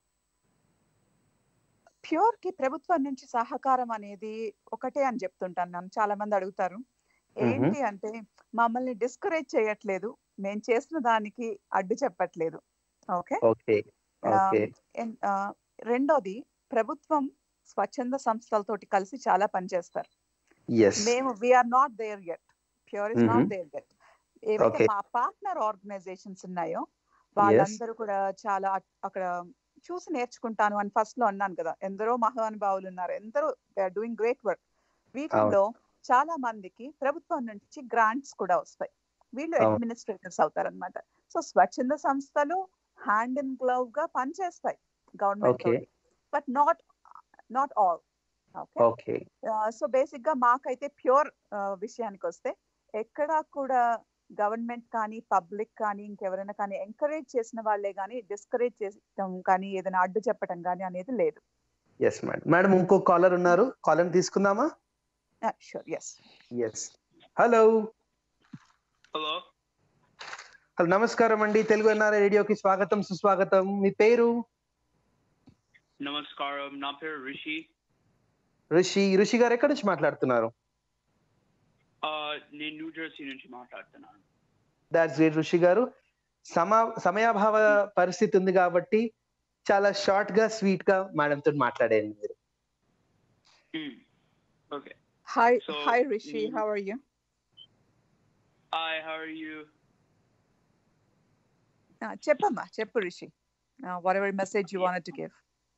ప్యూర్ కి ప్రభుత్వం నుంచి సహకారం అనేది ఒకటే అని చెప్తుంటాను నన్ను చాలా మంది అడుగుతారు ఏంటి అంటే మమ్మల్ని డిస్కరేజ్ చేయట్లేదు మేము చేసిన దానికి అడ్డు చెప్పట్లేదు ఓకే ఓకే ఓకే ఎన్- ఆ, రెండోది ప్రభుత్వం స్వచ్ఛంద సంస్థలతోటి కలిసి చాలా పనిచేస్తారు ఎస్ మేము we're not target Pure is not Mhm. Target ఏవైతే Okay. మా పార్ట్నర్ ఆర్గనైజేషన్స్ ఉన్నాయో వాళ్ళందరూ కూడా చాలా అక్- అక్కడ చూసి నేర్చుకుంటాను అని ఫస్ట్ లో అన్నాను కదా ఎందరో మహానుభావులు ఉన్నారు ఎందరో they are doing great work వీటిలో చాలా మందికి ప్రభుత్వం నుంచి గ్రాంట్స్ కూడా వస్తాయి వీళ్ళు అవును. అడ్మినిస్ట్రేటర్స్ అవుతారు అనమాట సో స్వచ్ఛంద సంస్థలు హ్యాండ్ ఇన్ గ్లవ్ గా పనిచేస్తాయి government Okay. But not not all okay okay so basic గా మాకైతే ప్యూర్ విషయానికి వస్తే ఎక్కడా కూడా గవర్నమెంట్ కానీ పబ్లిక్ కానీ ఇంకెవరైనా కానీ ఎంకరేజ్ చేసిన వాళ్ళే కానీ డిస్కరేజ్ చేయడం కానీ ఏదైనా అడ్డు చెప్పడం కానీ అనేది లేదు ఎస్ మేడం మేడం ఇంకో కాలర్ ఉన్నారు కాలర్ తీసుకుందామా sure yes yes hello hello hello నమస్కారం అండి తెలుగు ఎన్ఆర్ఐ రేడియోకి స్వాగతం సుస్వాగతం మీ పేరు నమస్కారం నా పేరు రిషి ఋషి ఋషి గారు ఎక్కడి నుంచి మాట్లాడుతున్నారు ఆ, నేను న్యూ జెర్సీ నుంచి మాట్లాడుతున్నాను దాట్స్ గ్రేట్ ఋషి గారు సమా సమయాభావ పరిస్థితి ఉంది కాబట్టి చాలా షార్ట్ గా స్వీట్ గా మేడం తోటి మాట్లాడండి మీరు okay hi So, hi Rishi mm, how are you hi how are you చెప్పమ్మా చెప్పు Rishi whatever message you want to give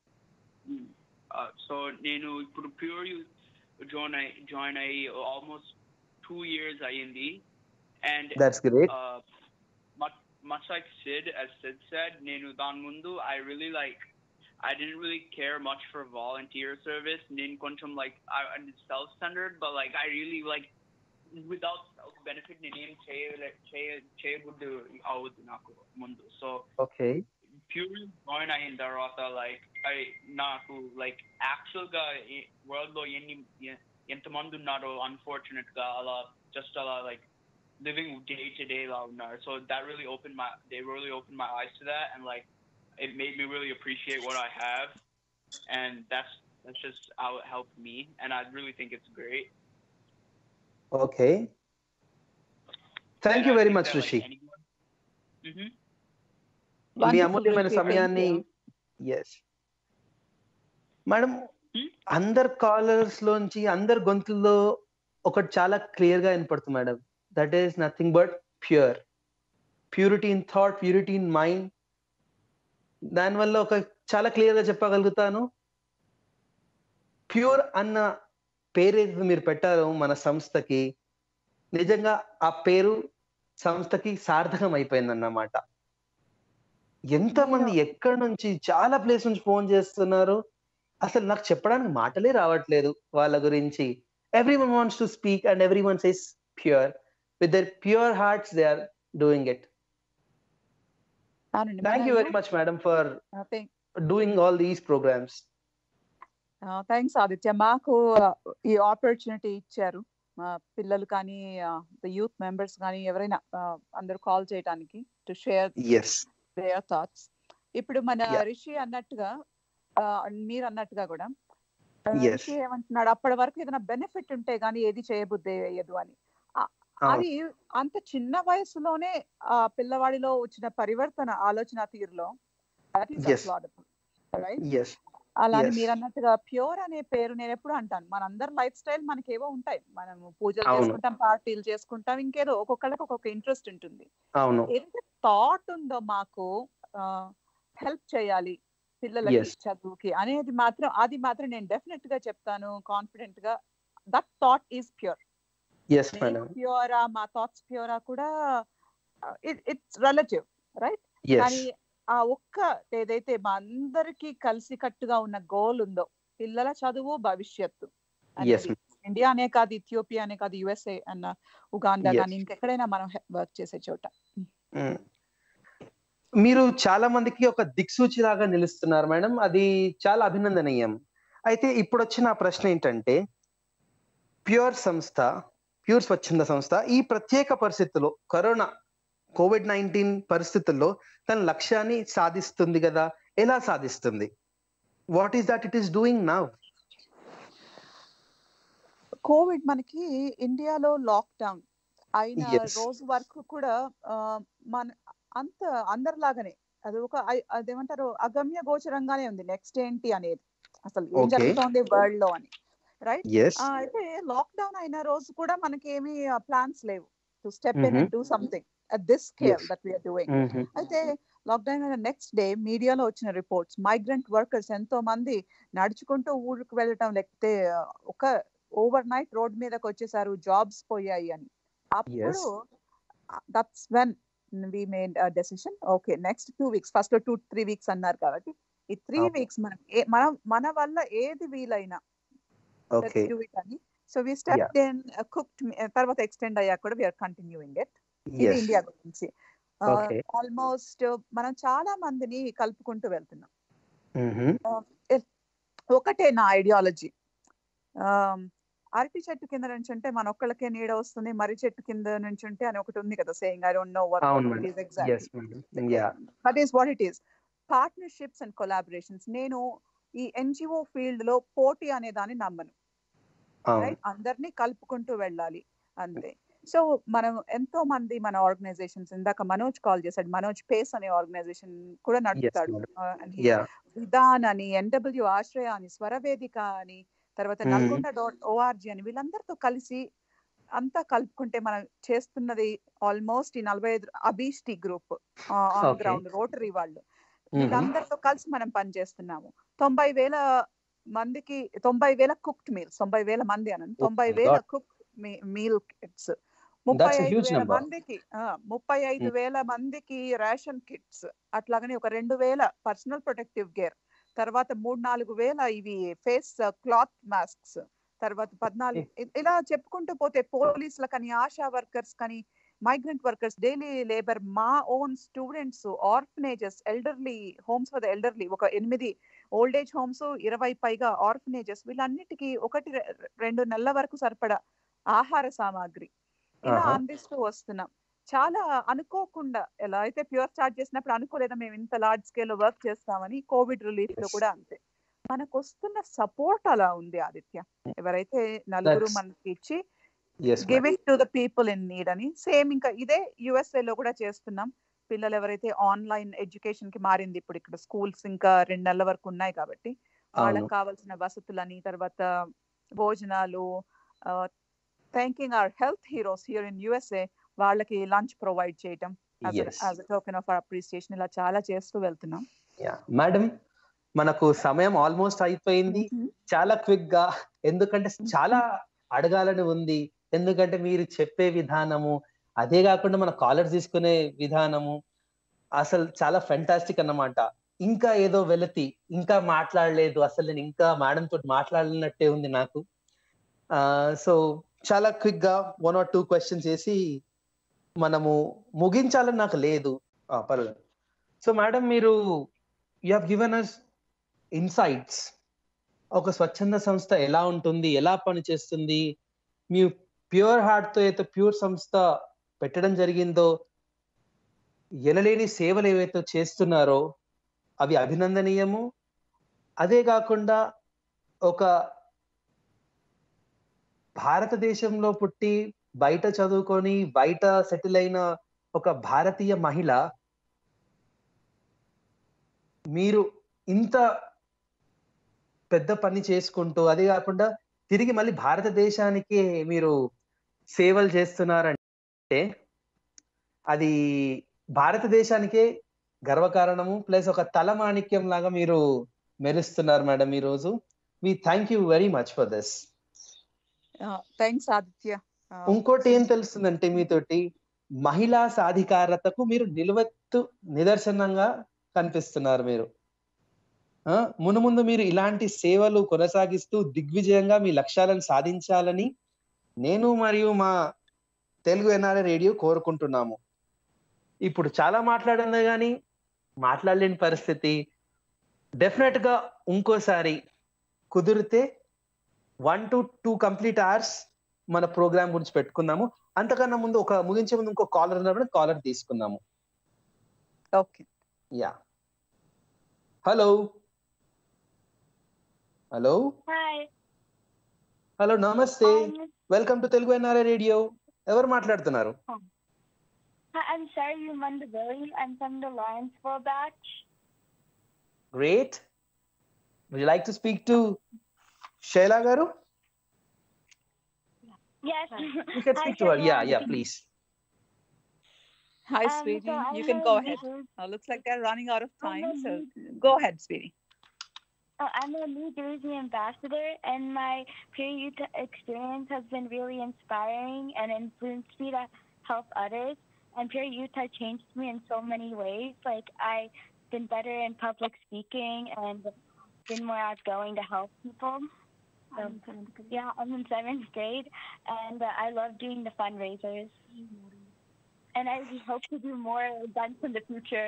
so నేను ఇప్పుడు ప్యూర్ జాయిన్ అయ్యి జాయిన్ అయ్యి ఆల్మోస్ట్ టూ ఇయర్స్ అయ్యింది and that's great uh, much much like Sid, as Sid said, Nenu Dan Mundu, I really like I didn't really care much for volunteer service. Nin koncham like I I'm self centered, but like I really like without self benefit నేనేం చేయ చేయబుద్దు అవుద్దు నాకు ముందు so okay pure join అయిన తర్వాత like I నాకు like actual గా world లో ఎన్ని ఎ- ఎంతమంది ఉన్నారో అన్ఫార్చునేట్ గా అలా జస్ట్ అలా like living day to day la uన్నారు. So that really opened my they really opened my eyes to that and like it made me really appreciate what I have and that's that's just how it helped me and I really think it's great. Okay thank you And I very think much that, like, Rishi anyone- Mhm. మీ Wonderful, అమూల్యమైన Rishi. సమయాన్ని yes madam Hmm? అందరు callers లోంచి అందరు గొంతుల్లో ఒకటి చాలా clear గా వినపడుతుంది madam that is nothing but Pure purity in thought purity in mind దానివల్ల ఒక చాలా క్లియర్ గా చెప్పగలుగుతాను ప్యూర్ అన్న పేరు ఏదైతే మీరు పెట్టారో మన సంస్థకి నిజంగా ఆ పేరు సంస్థకి సార్థకం అయిపోయిందన్నమాట ఎంతమంది ఎక్కడి నుంచి చాలా ప్లేస్ నుంచి ఫోన్ చేస్తున్నారు అసలు నాకు చెప్పడానికి మాటలే రావట్లేదు వాళ్ళ గురించి everyone wants to speak and everyone says Pure with their pure hearts they are doing it అవునండి thank you very much madam for doing all these programmes thanks Aditya మాకు uh, ఈ ఆపర్చునిటీ ఇచ్చారు పిల్లలు కానీ youth members కానీ ఎవరైనా అందరూ call చేయడానికి to share yes their thoughts ఇప్పుడు మన Yeah. రిషి అన్నట్టుగా ఆ, మీరు అన్నట్టుగా కూడా ఆ, Yes. రిషి ఏమంటున్నాడు అప్పటి వరకు ఏదైనా బెనిఫిట్ ఉంటే గానీ ఏది చేయబుద్ధి వేయదు అని ఆ, అది అంత చిన్న వయసులోనే ఆ పిల్లవాడిలో వచ్చిన పరివర్తన ఆలోచన తీరులో Yes. రైట్ ఎస్ అలానే Yes. మీరు అన్నట్టుగా ప్యూర్ అనే పేరు నేను ఎప్పుడు అంటాను మనందరి లైఫ్ స్టైల్ మనకేవో ఉంటాయి మనము పూజలు అవును. చేసుకుంటాం పార్టీలు చేసుకుంటాం ఇంకేదో ఒక్కొక్కళ్ళకి ఒక్కొక్క ఇంట్రెస్ట్ ఉంటుంది అవును ఏదైతే థాట్ ఉందో మాకు హెల్ప్ చేయాలి పిల్లలకి Yes. చదువుకి అనేది మాత్రం అది మాత్రం నేను డెఫినెట్ గా చెప్తాను కాన్ఫిడెంట్ గా that thought is pure yes madam ప్యూరా మా థాట్స్ ప్యూరా కూడా ఇట్స్ రిలేటివ్ రైట్ ఎస్ కానీ ఆ ఒక్క ఏదైతే మా అందరికి కలిసి కట్టుగా ఉన్న గోల్ ఉందో పిల్లల చదువు భవిష్యత్తు Yes, అనేది. ఇండియా అనే కాదు ఇథియోపియా అనే కాదు యుఎస్ఏ అన్న ఉగాండా Yes. కానీ ఇంకెక్కడైనా మనం వర్క్ చేసే చోట మ్మ్. మీరు చాలా మందికి ఒక దిక్సూచి లాగా నిలుస్తున్నారు మేడం అది చాలా అభినందనీయం అయితే ఇప్పుడు వచ్చిన ప్రశ్న ఏంటంటే ప్యూర్ సంస్థ ప్యూర్ స్వచ్ఛంద సంస్థ ఈ ప్రత్యేక పరిస్థితుల్లో కరోనా కోవిడ్ నైన్టీన్ పరిస్థితుల్లో తన లక్ష్యాన్ని సాధిస్తుంది కదా ఎలా సాధిస్తుంది what is that it is doing now Covid మనకి ఇండియాలో లాక్డౌన్ అయిన Yes. రోజు వరకు కూడా ఆ, మన అంత అందరిలాగానే అది ఒక ఐ- అదేమంటారు అగమ్య గోచరంగానే ఉంది నెక్స్ట్ ఏంటి అనేది అసలు ఏం Okay. జరుగుతోంది వరల్డ్ లో అని రైట్ ఎస్ అయితే లాక్డౌన్ అయిన రోజు కూడా మనకి ఏమి ప్లాన్స్ లేవు to step in Mhm. And do something at this scale Yes. That we're doing అయితే లాక్డౌన్ అయిన నెక్స్ట్ డే మీడియాలో వచ్చిన రిపోర్ట్స్ మైగ్రెంట్ వర్కర్స్ ఎంతో మంది నడుచుకుంటూ ఊరికి వెళ్ళటం లేకపోతే ఆ, ఒక ఓవర్ నైట్ రోడ్ మీదకి వచ్చేసారు జాబ్స్ పోయాయి అని అప్పుడు that's when we made decision okay next two weeks first two three weeks అన్నారు కాబట్టి ఈ త్రీ Okay. వీక్స్ మనం ఏ- మనం మన వల్ల ఏది వీలైనా ఓకే do it అని so we step in cooked తర్వాత ఎక్స్టెండ్ అయ్యాక కూడా వీఆర్ కంటిన్యూయింగ్ ఇట్ ఇది ఎస్ ఇండియా గురించి Okay. ఆల్మోస్ట్ మనం చాలా మందిని కలుపుకుంటూ వెళ్తున్నాం ఒకటే నా ఐడియాలజీ అరటి చెట్టు కింద నుంచి ఉంటే మన ఒక్కళ్ళకే నీడ వస్తుంది మర్రి చెట్టు కింద నుంచి ఉంటే అని ఒకటి ఉంది కదా saying I don't know what అవును it madam is exactly yes madam yeah that is what it is partnerships and collaborations నేను ఈ ఎన్జిఓ ఫీల్డ్ లో పోటీ అనే దాన్ని నమ్మను అవును రైట్ అందరినీ కలుపుకుంటూ వెళ్ళాలి అంతే సో మనం ఎంతో మంది మన ఆర్గనైజేషన్స్ ఇందాక మనోజ్ కాల్ చేశాడు మనోజ్ పేస్ అనే ఆర్గనైజేషన్ కూడా నడుపుతాడు madam. Uh, and he- yeah Vidhan అని ఎన్డబ్ల్యూ ఆశ్రయ అని స్వరవేదిక అని తర్వాత Hmm. నల్గొండ డాట్ ఓఆర్జీ అని వీళ్ళందరితో కలిసి అంతా కలుపుకుంటే మనం చేస్తున్నది ఆల్మోస్ట్ ఈ నలభై ఐదు అబీస్టీ group on Okay. Ground Rotary వాళ్ళు వీళ్ళందరితో కలిసి మనం పనిచేస్తున్నాము తొంభై వేల మందికి తొంభై వేల కుక్డ్ మీల్స్ తొంభై వేల మంది అనండి Oh తొంభై my వేల God. కుక్ మీల్ కిట్స్ ముప్పై That's a ఐదు huge వేల number. మందికి ఆ, ముప్పై ఐదు Hmm. వేల మందికి రేషన్ కిట్స్ అట్లాగనే ఒక రెండు వేల పర్సనల్ ప్రొటెక్టివ్ గేర్ తర్వాత మూడు నాలుగు వేల ఇవి ఫేస్ క్లాత్ మాస్క్స్ తర్వాత పద్నాలుగు ఇ- ఇలా చెప్పుకుంటూ పోతే పోలీసులకని ఆశా వర్కర్స్ కని మైగ్రెంట్ వర్కర్స్ డైలీ లేబర్ మా own students orphanages elderly homes for the elderly ఒక ఎనిమిది ఓల్డ్ ఏజ్ హోమ్స్ ఇరవై పైగా ఆర్ఫనేజెస్ వీళ్ళన్నిటికీ ఒకటి రె- రెండు నెలల వరకు సరిపడా ఆహార సామాగ్రి ఇలా ఆహా. అందిస్తూ వస్తున్నాం చాలా అనుకోకుండా ఎలా అయితే ప్యూర్ స్టార్ట్ చేసినప్పుడు అనుకోలేదా మేము ఇంత లార్జ్ స్కేల్ వర్క్ చేస్తామని కోవిడ్ రిలీఫ్ లో Yes. కూడా అంతే మనకు వస్తున్న సపోర్ట్ అలా ఉంది ఆదిత్య ఎవరైతే నలుగురు That's- మనకి ఇచ్చి yes give it to the people in need అని సేమ్ ఇంకా ఇదే యుఎస్ఏ లో కూడా చేస్తున్నాం పిల్లలు ఎవరైతే ఆన్లైన్ ఎడ్యుకేషన్ కి మారింది ఇప్పుడు ఇక్కడ స్కూల్స్ ఇంకా రెండు నెలల వరకు ఉన్నాయి కాబట్టి వాళ్ళకి అవును కావాల్సిన వసతులని తర్వాత భోజనాలు thanking our health heroes here in USA వాళ్ళకి లంచ్ ప్రొవైడ్ చేయటం Yes. As token of appreciation ఇలా చాలా చేస్తూ వెళ్తున్నాం యా మేడం మనకు సమయం ఆల్మోస్ట్ అయిపోయింది చాలా క్విక్ గా ఎందుకంటే చాలా అడగాలని ఉంది ఎందుకంటే మీరు చెప్పే విధానము అదే కాకుండా మన కాలర్స్ తీసుకునే విధానము అసలు చాలా ఫెంటాస్టిక్ అన్నమాట ఇంకా ఏదో వెలతి ఇంకా మాట్లాడలేదు అసలు నేను ఇంకా మేడం తోటి మాట్లాడినట్టే ఉంది నాకు సో చాలా క్విక్ గా వన్ ఆర్ టూ క్వశ్చన్స్ చేసి మనము ముగించాలని నాకు లేదు ఆ, పర్లేదు సో మేడం మీరు you have given us insights ఒక స్వచ్ఛంద సంస్థ ఎలా ఉంటుంది ఎలా పనిచేస్తుంది మీ ప్యూర్ హార్ట్ తో అయితే ప్యూర్ సంస్థ పెట్టడం జరిగిందో ఎనలేని సేవలు ఏవైతే చేస్తున్నారో అవి అభినందనీయము అదే కాకుండా ఒక భారతదేశంలో పుట్టి బయట చదువుకొని బయట సెటిల్ అయిన ఒక భారతీయ మహిళ మీరు ఇంత పెద్ద పని చేసుకుంటూ అదే కాకుండా తిరిగి మళ్ళీ భారతదేశానికి మీరు సేవలు చేస్తున్నారంటే అది భారతదేశానికే గర్వకారణము ప్లస్ ఒక తలమాణిక్యం లాగా మీరు మెరుస్తున్నారు మేడం ఈ రోజు మీ thank you very much for this thanks Aditya Uh, ఇంకోటి ఏం తెలుస్తుందంటే మీతోటి మహిళా సాధికారతకు మీరు నిలువెత్తు నిదర్శనంగా కనిపిస్తున్నారు మీరు ఆ, మునుముందు మీరు ఇలాంటి సేవలు కొనసాగిస్తూ దిగ్విజయంగా మీ లక్ష్యాలను సాధించాలని నేను మరియు మా తెలుగు ఎన్ఆర్ఐ రేడియో కోరుకుంటున్నాము ఇప్పుడు చాలా మాట్లాడింది కానీ మాట్లాడలేని పరిస్థితి డెఫినెట్ గా ఇంకోసారి కుదిరితే one to two complete hours మన ప్రోగ్రామ్ గురించి పెట్టుకుందాము అంతకన్నా ముందు ఒక ముగించే ముందు ఇంకో కాలర్ ఉన్నప్పుడు కాలర్ తీసుకుందాము okay yeah hello hello Hi. Hello namaste Um, welcome to Telugu NRI radio ఎవరు మాట్లాడుతున్నారు hi, I'm Sarah Mandavili. I'm from the Lawrenceville batch. Great would like to speak to Shaila garu Yes. You can Hi, speak to her yeah Shaila. Yeah please Hi, Um, sweetie. so I'm You can a go New ahead. Jersey- Uh, looks like they're running out of I'm a time, so New- go ahead, sweetie. uh, I'm a New Jersey ambassador, and my peer youth experience has been really inspiring and influenced me to help others. And peer youth has changed me in so many ways. Like I've been better in public speaking and been more outgoing to help people. So, yeah, I'm in seventh grade, and uh, I love doing the fundraisers. And I hope to do more events in the future.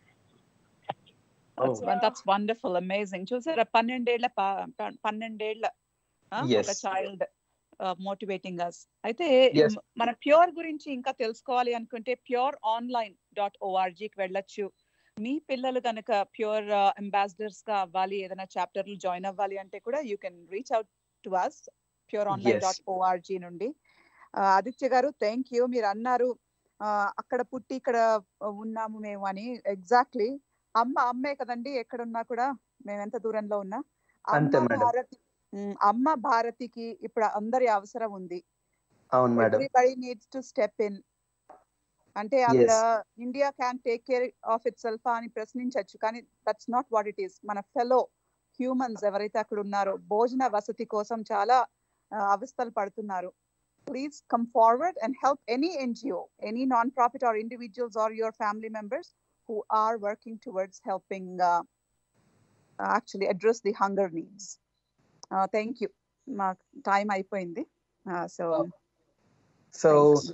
That's, Oh. won- that's wonderful, amazing. చూసారా పన్నెండేళ్ల ప- ప- పన్నెండేళ్ల ఆ, ఒక Yes. Child motivating అస్ అయితే Yes. మ్, మన pure గురించి ఇంకా తెలుసుకోవాలి అనుకుంటే ప్యూర్ ఆన్లైన్ డాట్ ఓఆర్జీకి వెళ్ళొచ్చు మీ పిల్లలు కనుక ప్యూర్ అంబాసిడర్స్ గా అవ్వాలి ఏదైనా చాప్టర్లు జాయిన్ అవ్వాలి అంటే కూడా you can reach out to us pure online Yes. Dot O R G నుండి ఆ, ఆదిత్య గారు థ్యాంక్ యూ మీరు అన్నారు ఆ, అక్కడ పుట్టి ఇక్కడ ఉన్నాము మేము అని ఎగ్జాక్ట్లీ అమ్మ అమ్మే కదండి ఎక్కడున్నా కూడా మేము ఎంత దూరంలో ఉన్నా అంతే అమ్మ మేడం. భారతి ఉమ్, అమ్మ భారతికి ఇప్పుడు అందరి అవసరం ఉంది అవును madam everybody needs to step in అంటే అక్కడ India can take care of itself అని ప్రశ్నించవచ్చు కానీ that's not what it is మన ఫెలో హ్యూమన్స్ ఎవరైతే అక్కడ ఉన్నారో భోజన వసతి కోసం చాలా ఆ, అవస్థలు పడుతున్నారు please come forward and help any NGO any non profit or individuals or your family members who are working towards helping actually address the hunger needs thank you మా టైం అయిపోయింది సో సో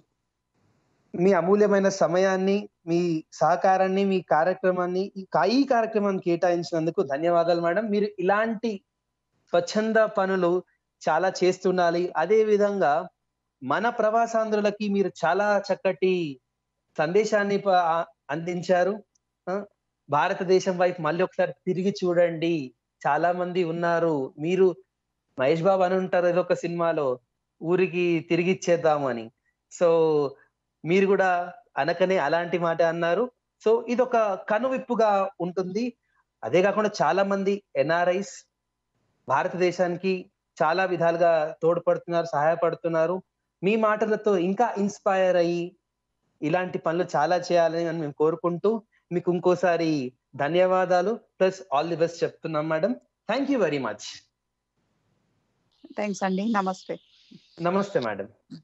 మీ అమూల్యమైన సమయాన్ని మీ సహకారాన్ని మీ కార్యక్రమాన్ని ఈ కా- ఈ కార్యక్రమాన్ని కేటాయించినందుకు ధన్యవాదాలు మేడం మీరు ఇలాంటి స్వచ్ఛంద పనులు చాలా చేస్తుండాలి అదే విధంగా మన ప్రవాసాంధ్రులకి మీరు చాలా చక్కటి సందేశాన్ని ప- ఆ- అందించారు ఆ, భారతదేశం వైపు మళ్ళీ ఒకసారి తిరిగి చూడండి చాలా మంది ఉన్నారు మీరు మహేష్ బాబు అని ఉంటారు ఏదో ఒక సినిమాలో ఊరికి తిరిగి ఇచ్చేద్దాము అని సో మీరు కూడా అనకనే అలాంటి మాట అన్నారు సో ఇది ఒక కనువిప్పుగా ఉంటుంది అదే కాకుండా చాలా మంది ఎన్ఆర్ఐస్ భారతదేశానికి చాలా విధాలుగా తోడ్పడుతున్నారు సహాయపడుతున్నారు మీ మాటలతో ఇంకా ఇన్స్పైర్ అయ్యి ఇలాంటి పనులు చాలా చేయాలని అని మేము కోరుకుంటూ మీకు ఇంకోసారి ధన్యవాదాలు ప్లస్ ఆల్ ది బెస్ట్ చెప్తున్నాం madam thank you very much thanks అండి నమస్తే నమస్తే మేడం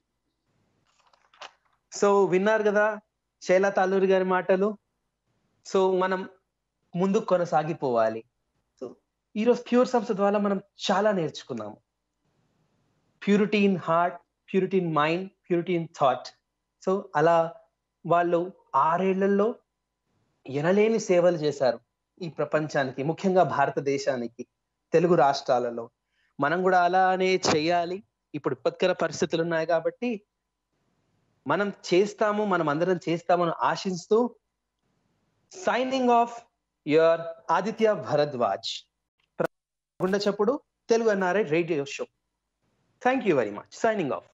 సో విన్నారు కదా శైలా తాలూరి గారి మాటలు సో మనం ముందుకు కొనసాగిపోవాలి సో ఈరోజు ప్యూర్ సంస్థ ద్వారా మనం చాలా నేర్చుకున్నాము purity in heart purity in mind purity in thought so అలా వాళ్ళు ఆరేళ్లలో ఎనలేని సేవలు చేశారు ఈ ప్రపంచానికి ముఖ్యంగా భారతదేశానికి తెలుగు రాష్ట్రాలలో మనం కూడా అలానే చెయ్యాలి ఇప్పుడు విపత్కర పరిస్థితులు ఉన్నాయి కాబట్టి మనం చేస్తాము మనం అందరం చేస్తామని ఆశిస్తూ signing off your Aditya Bharadwaj Gunde చప్పుడు Telugu NRI radio show thank you very much signing of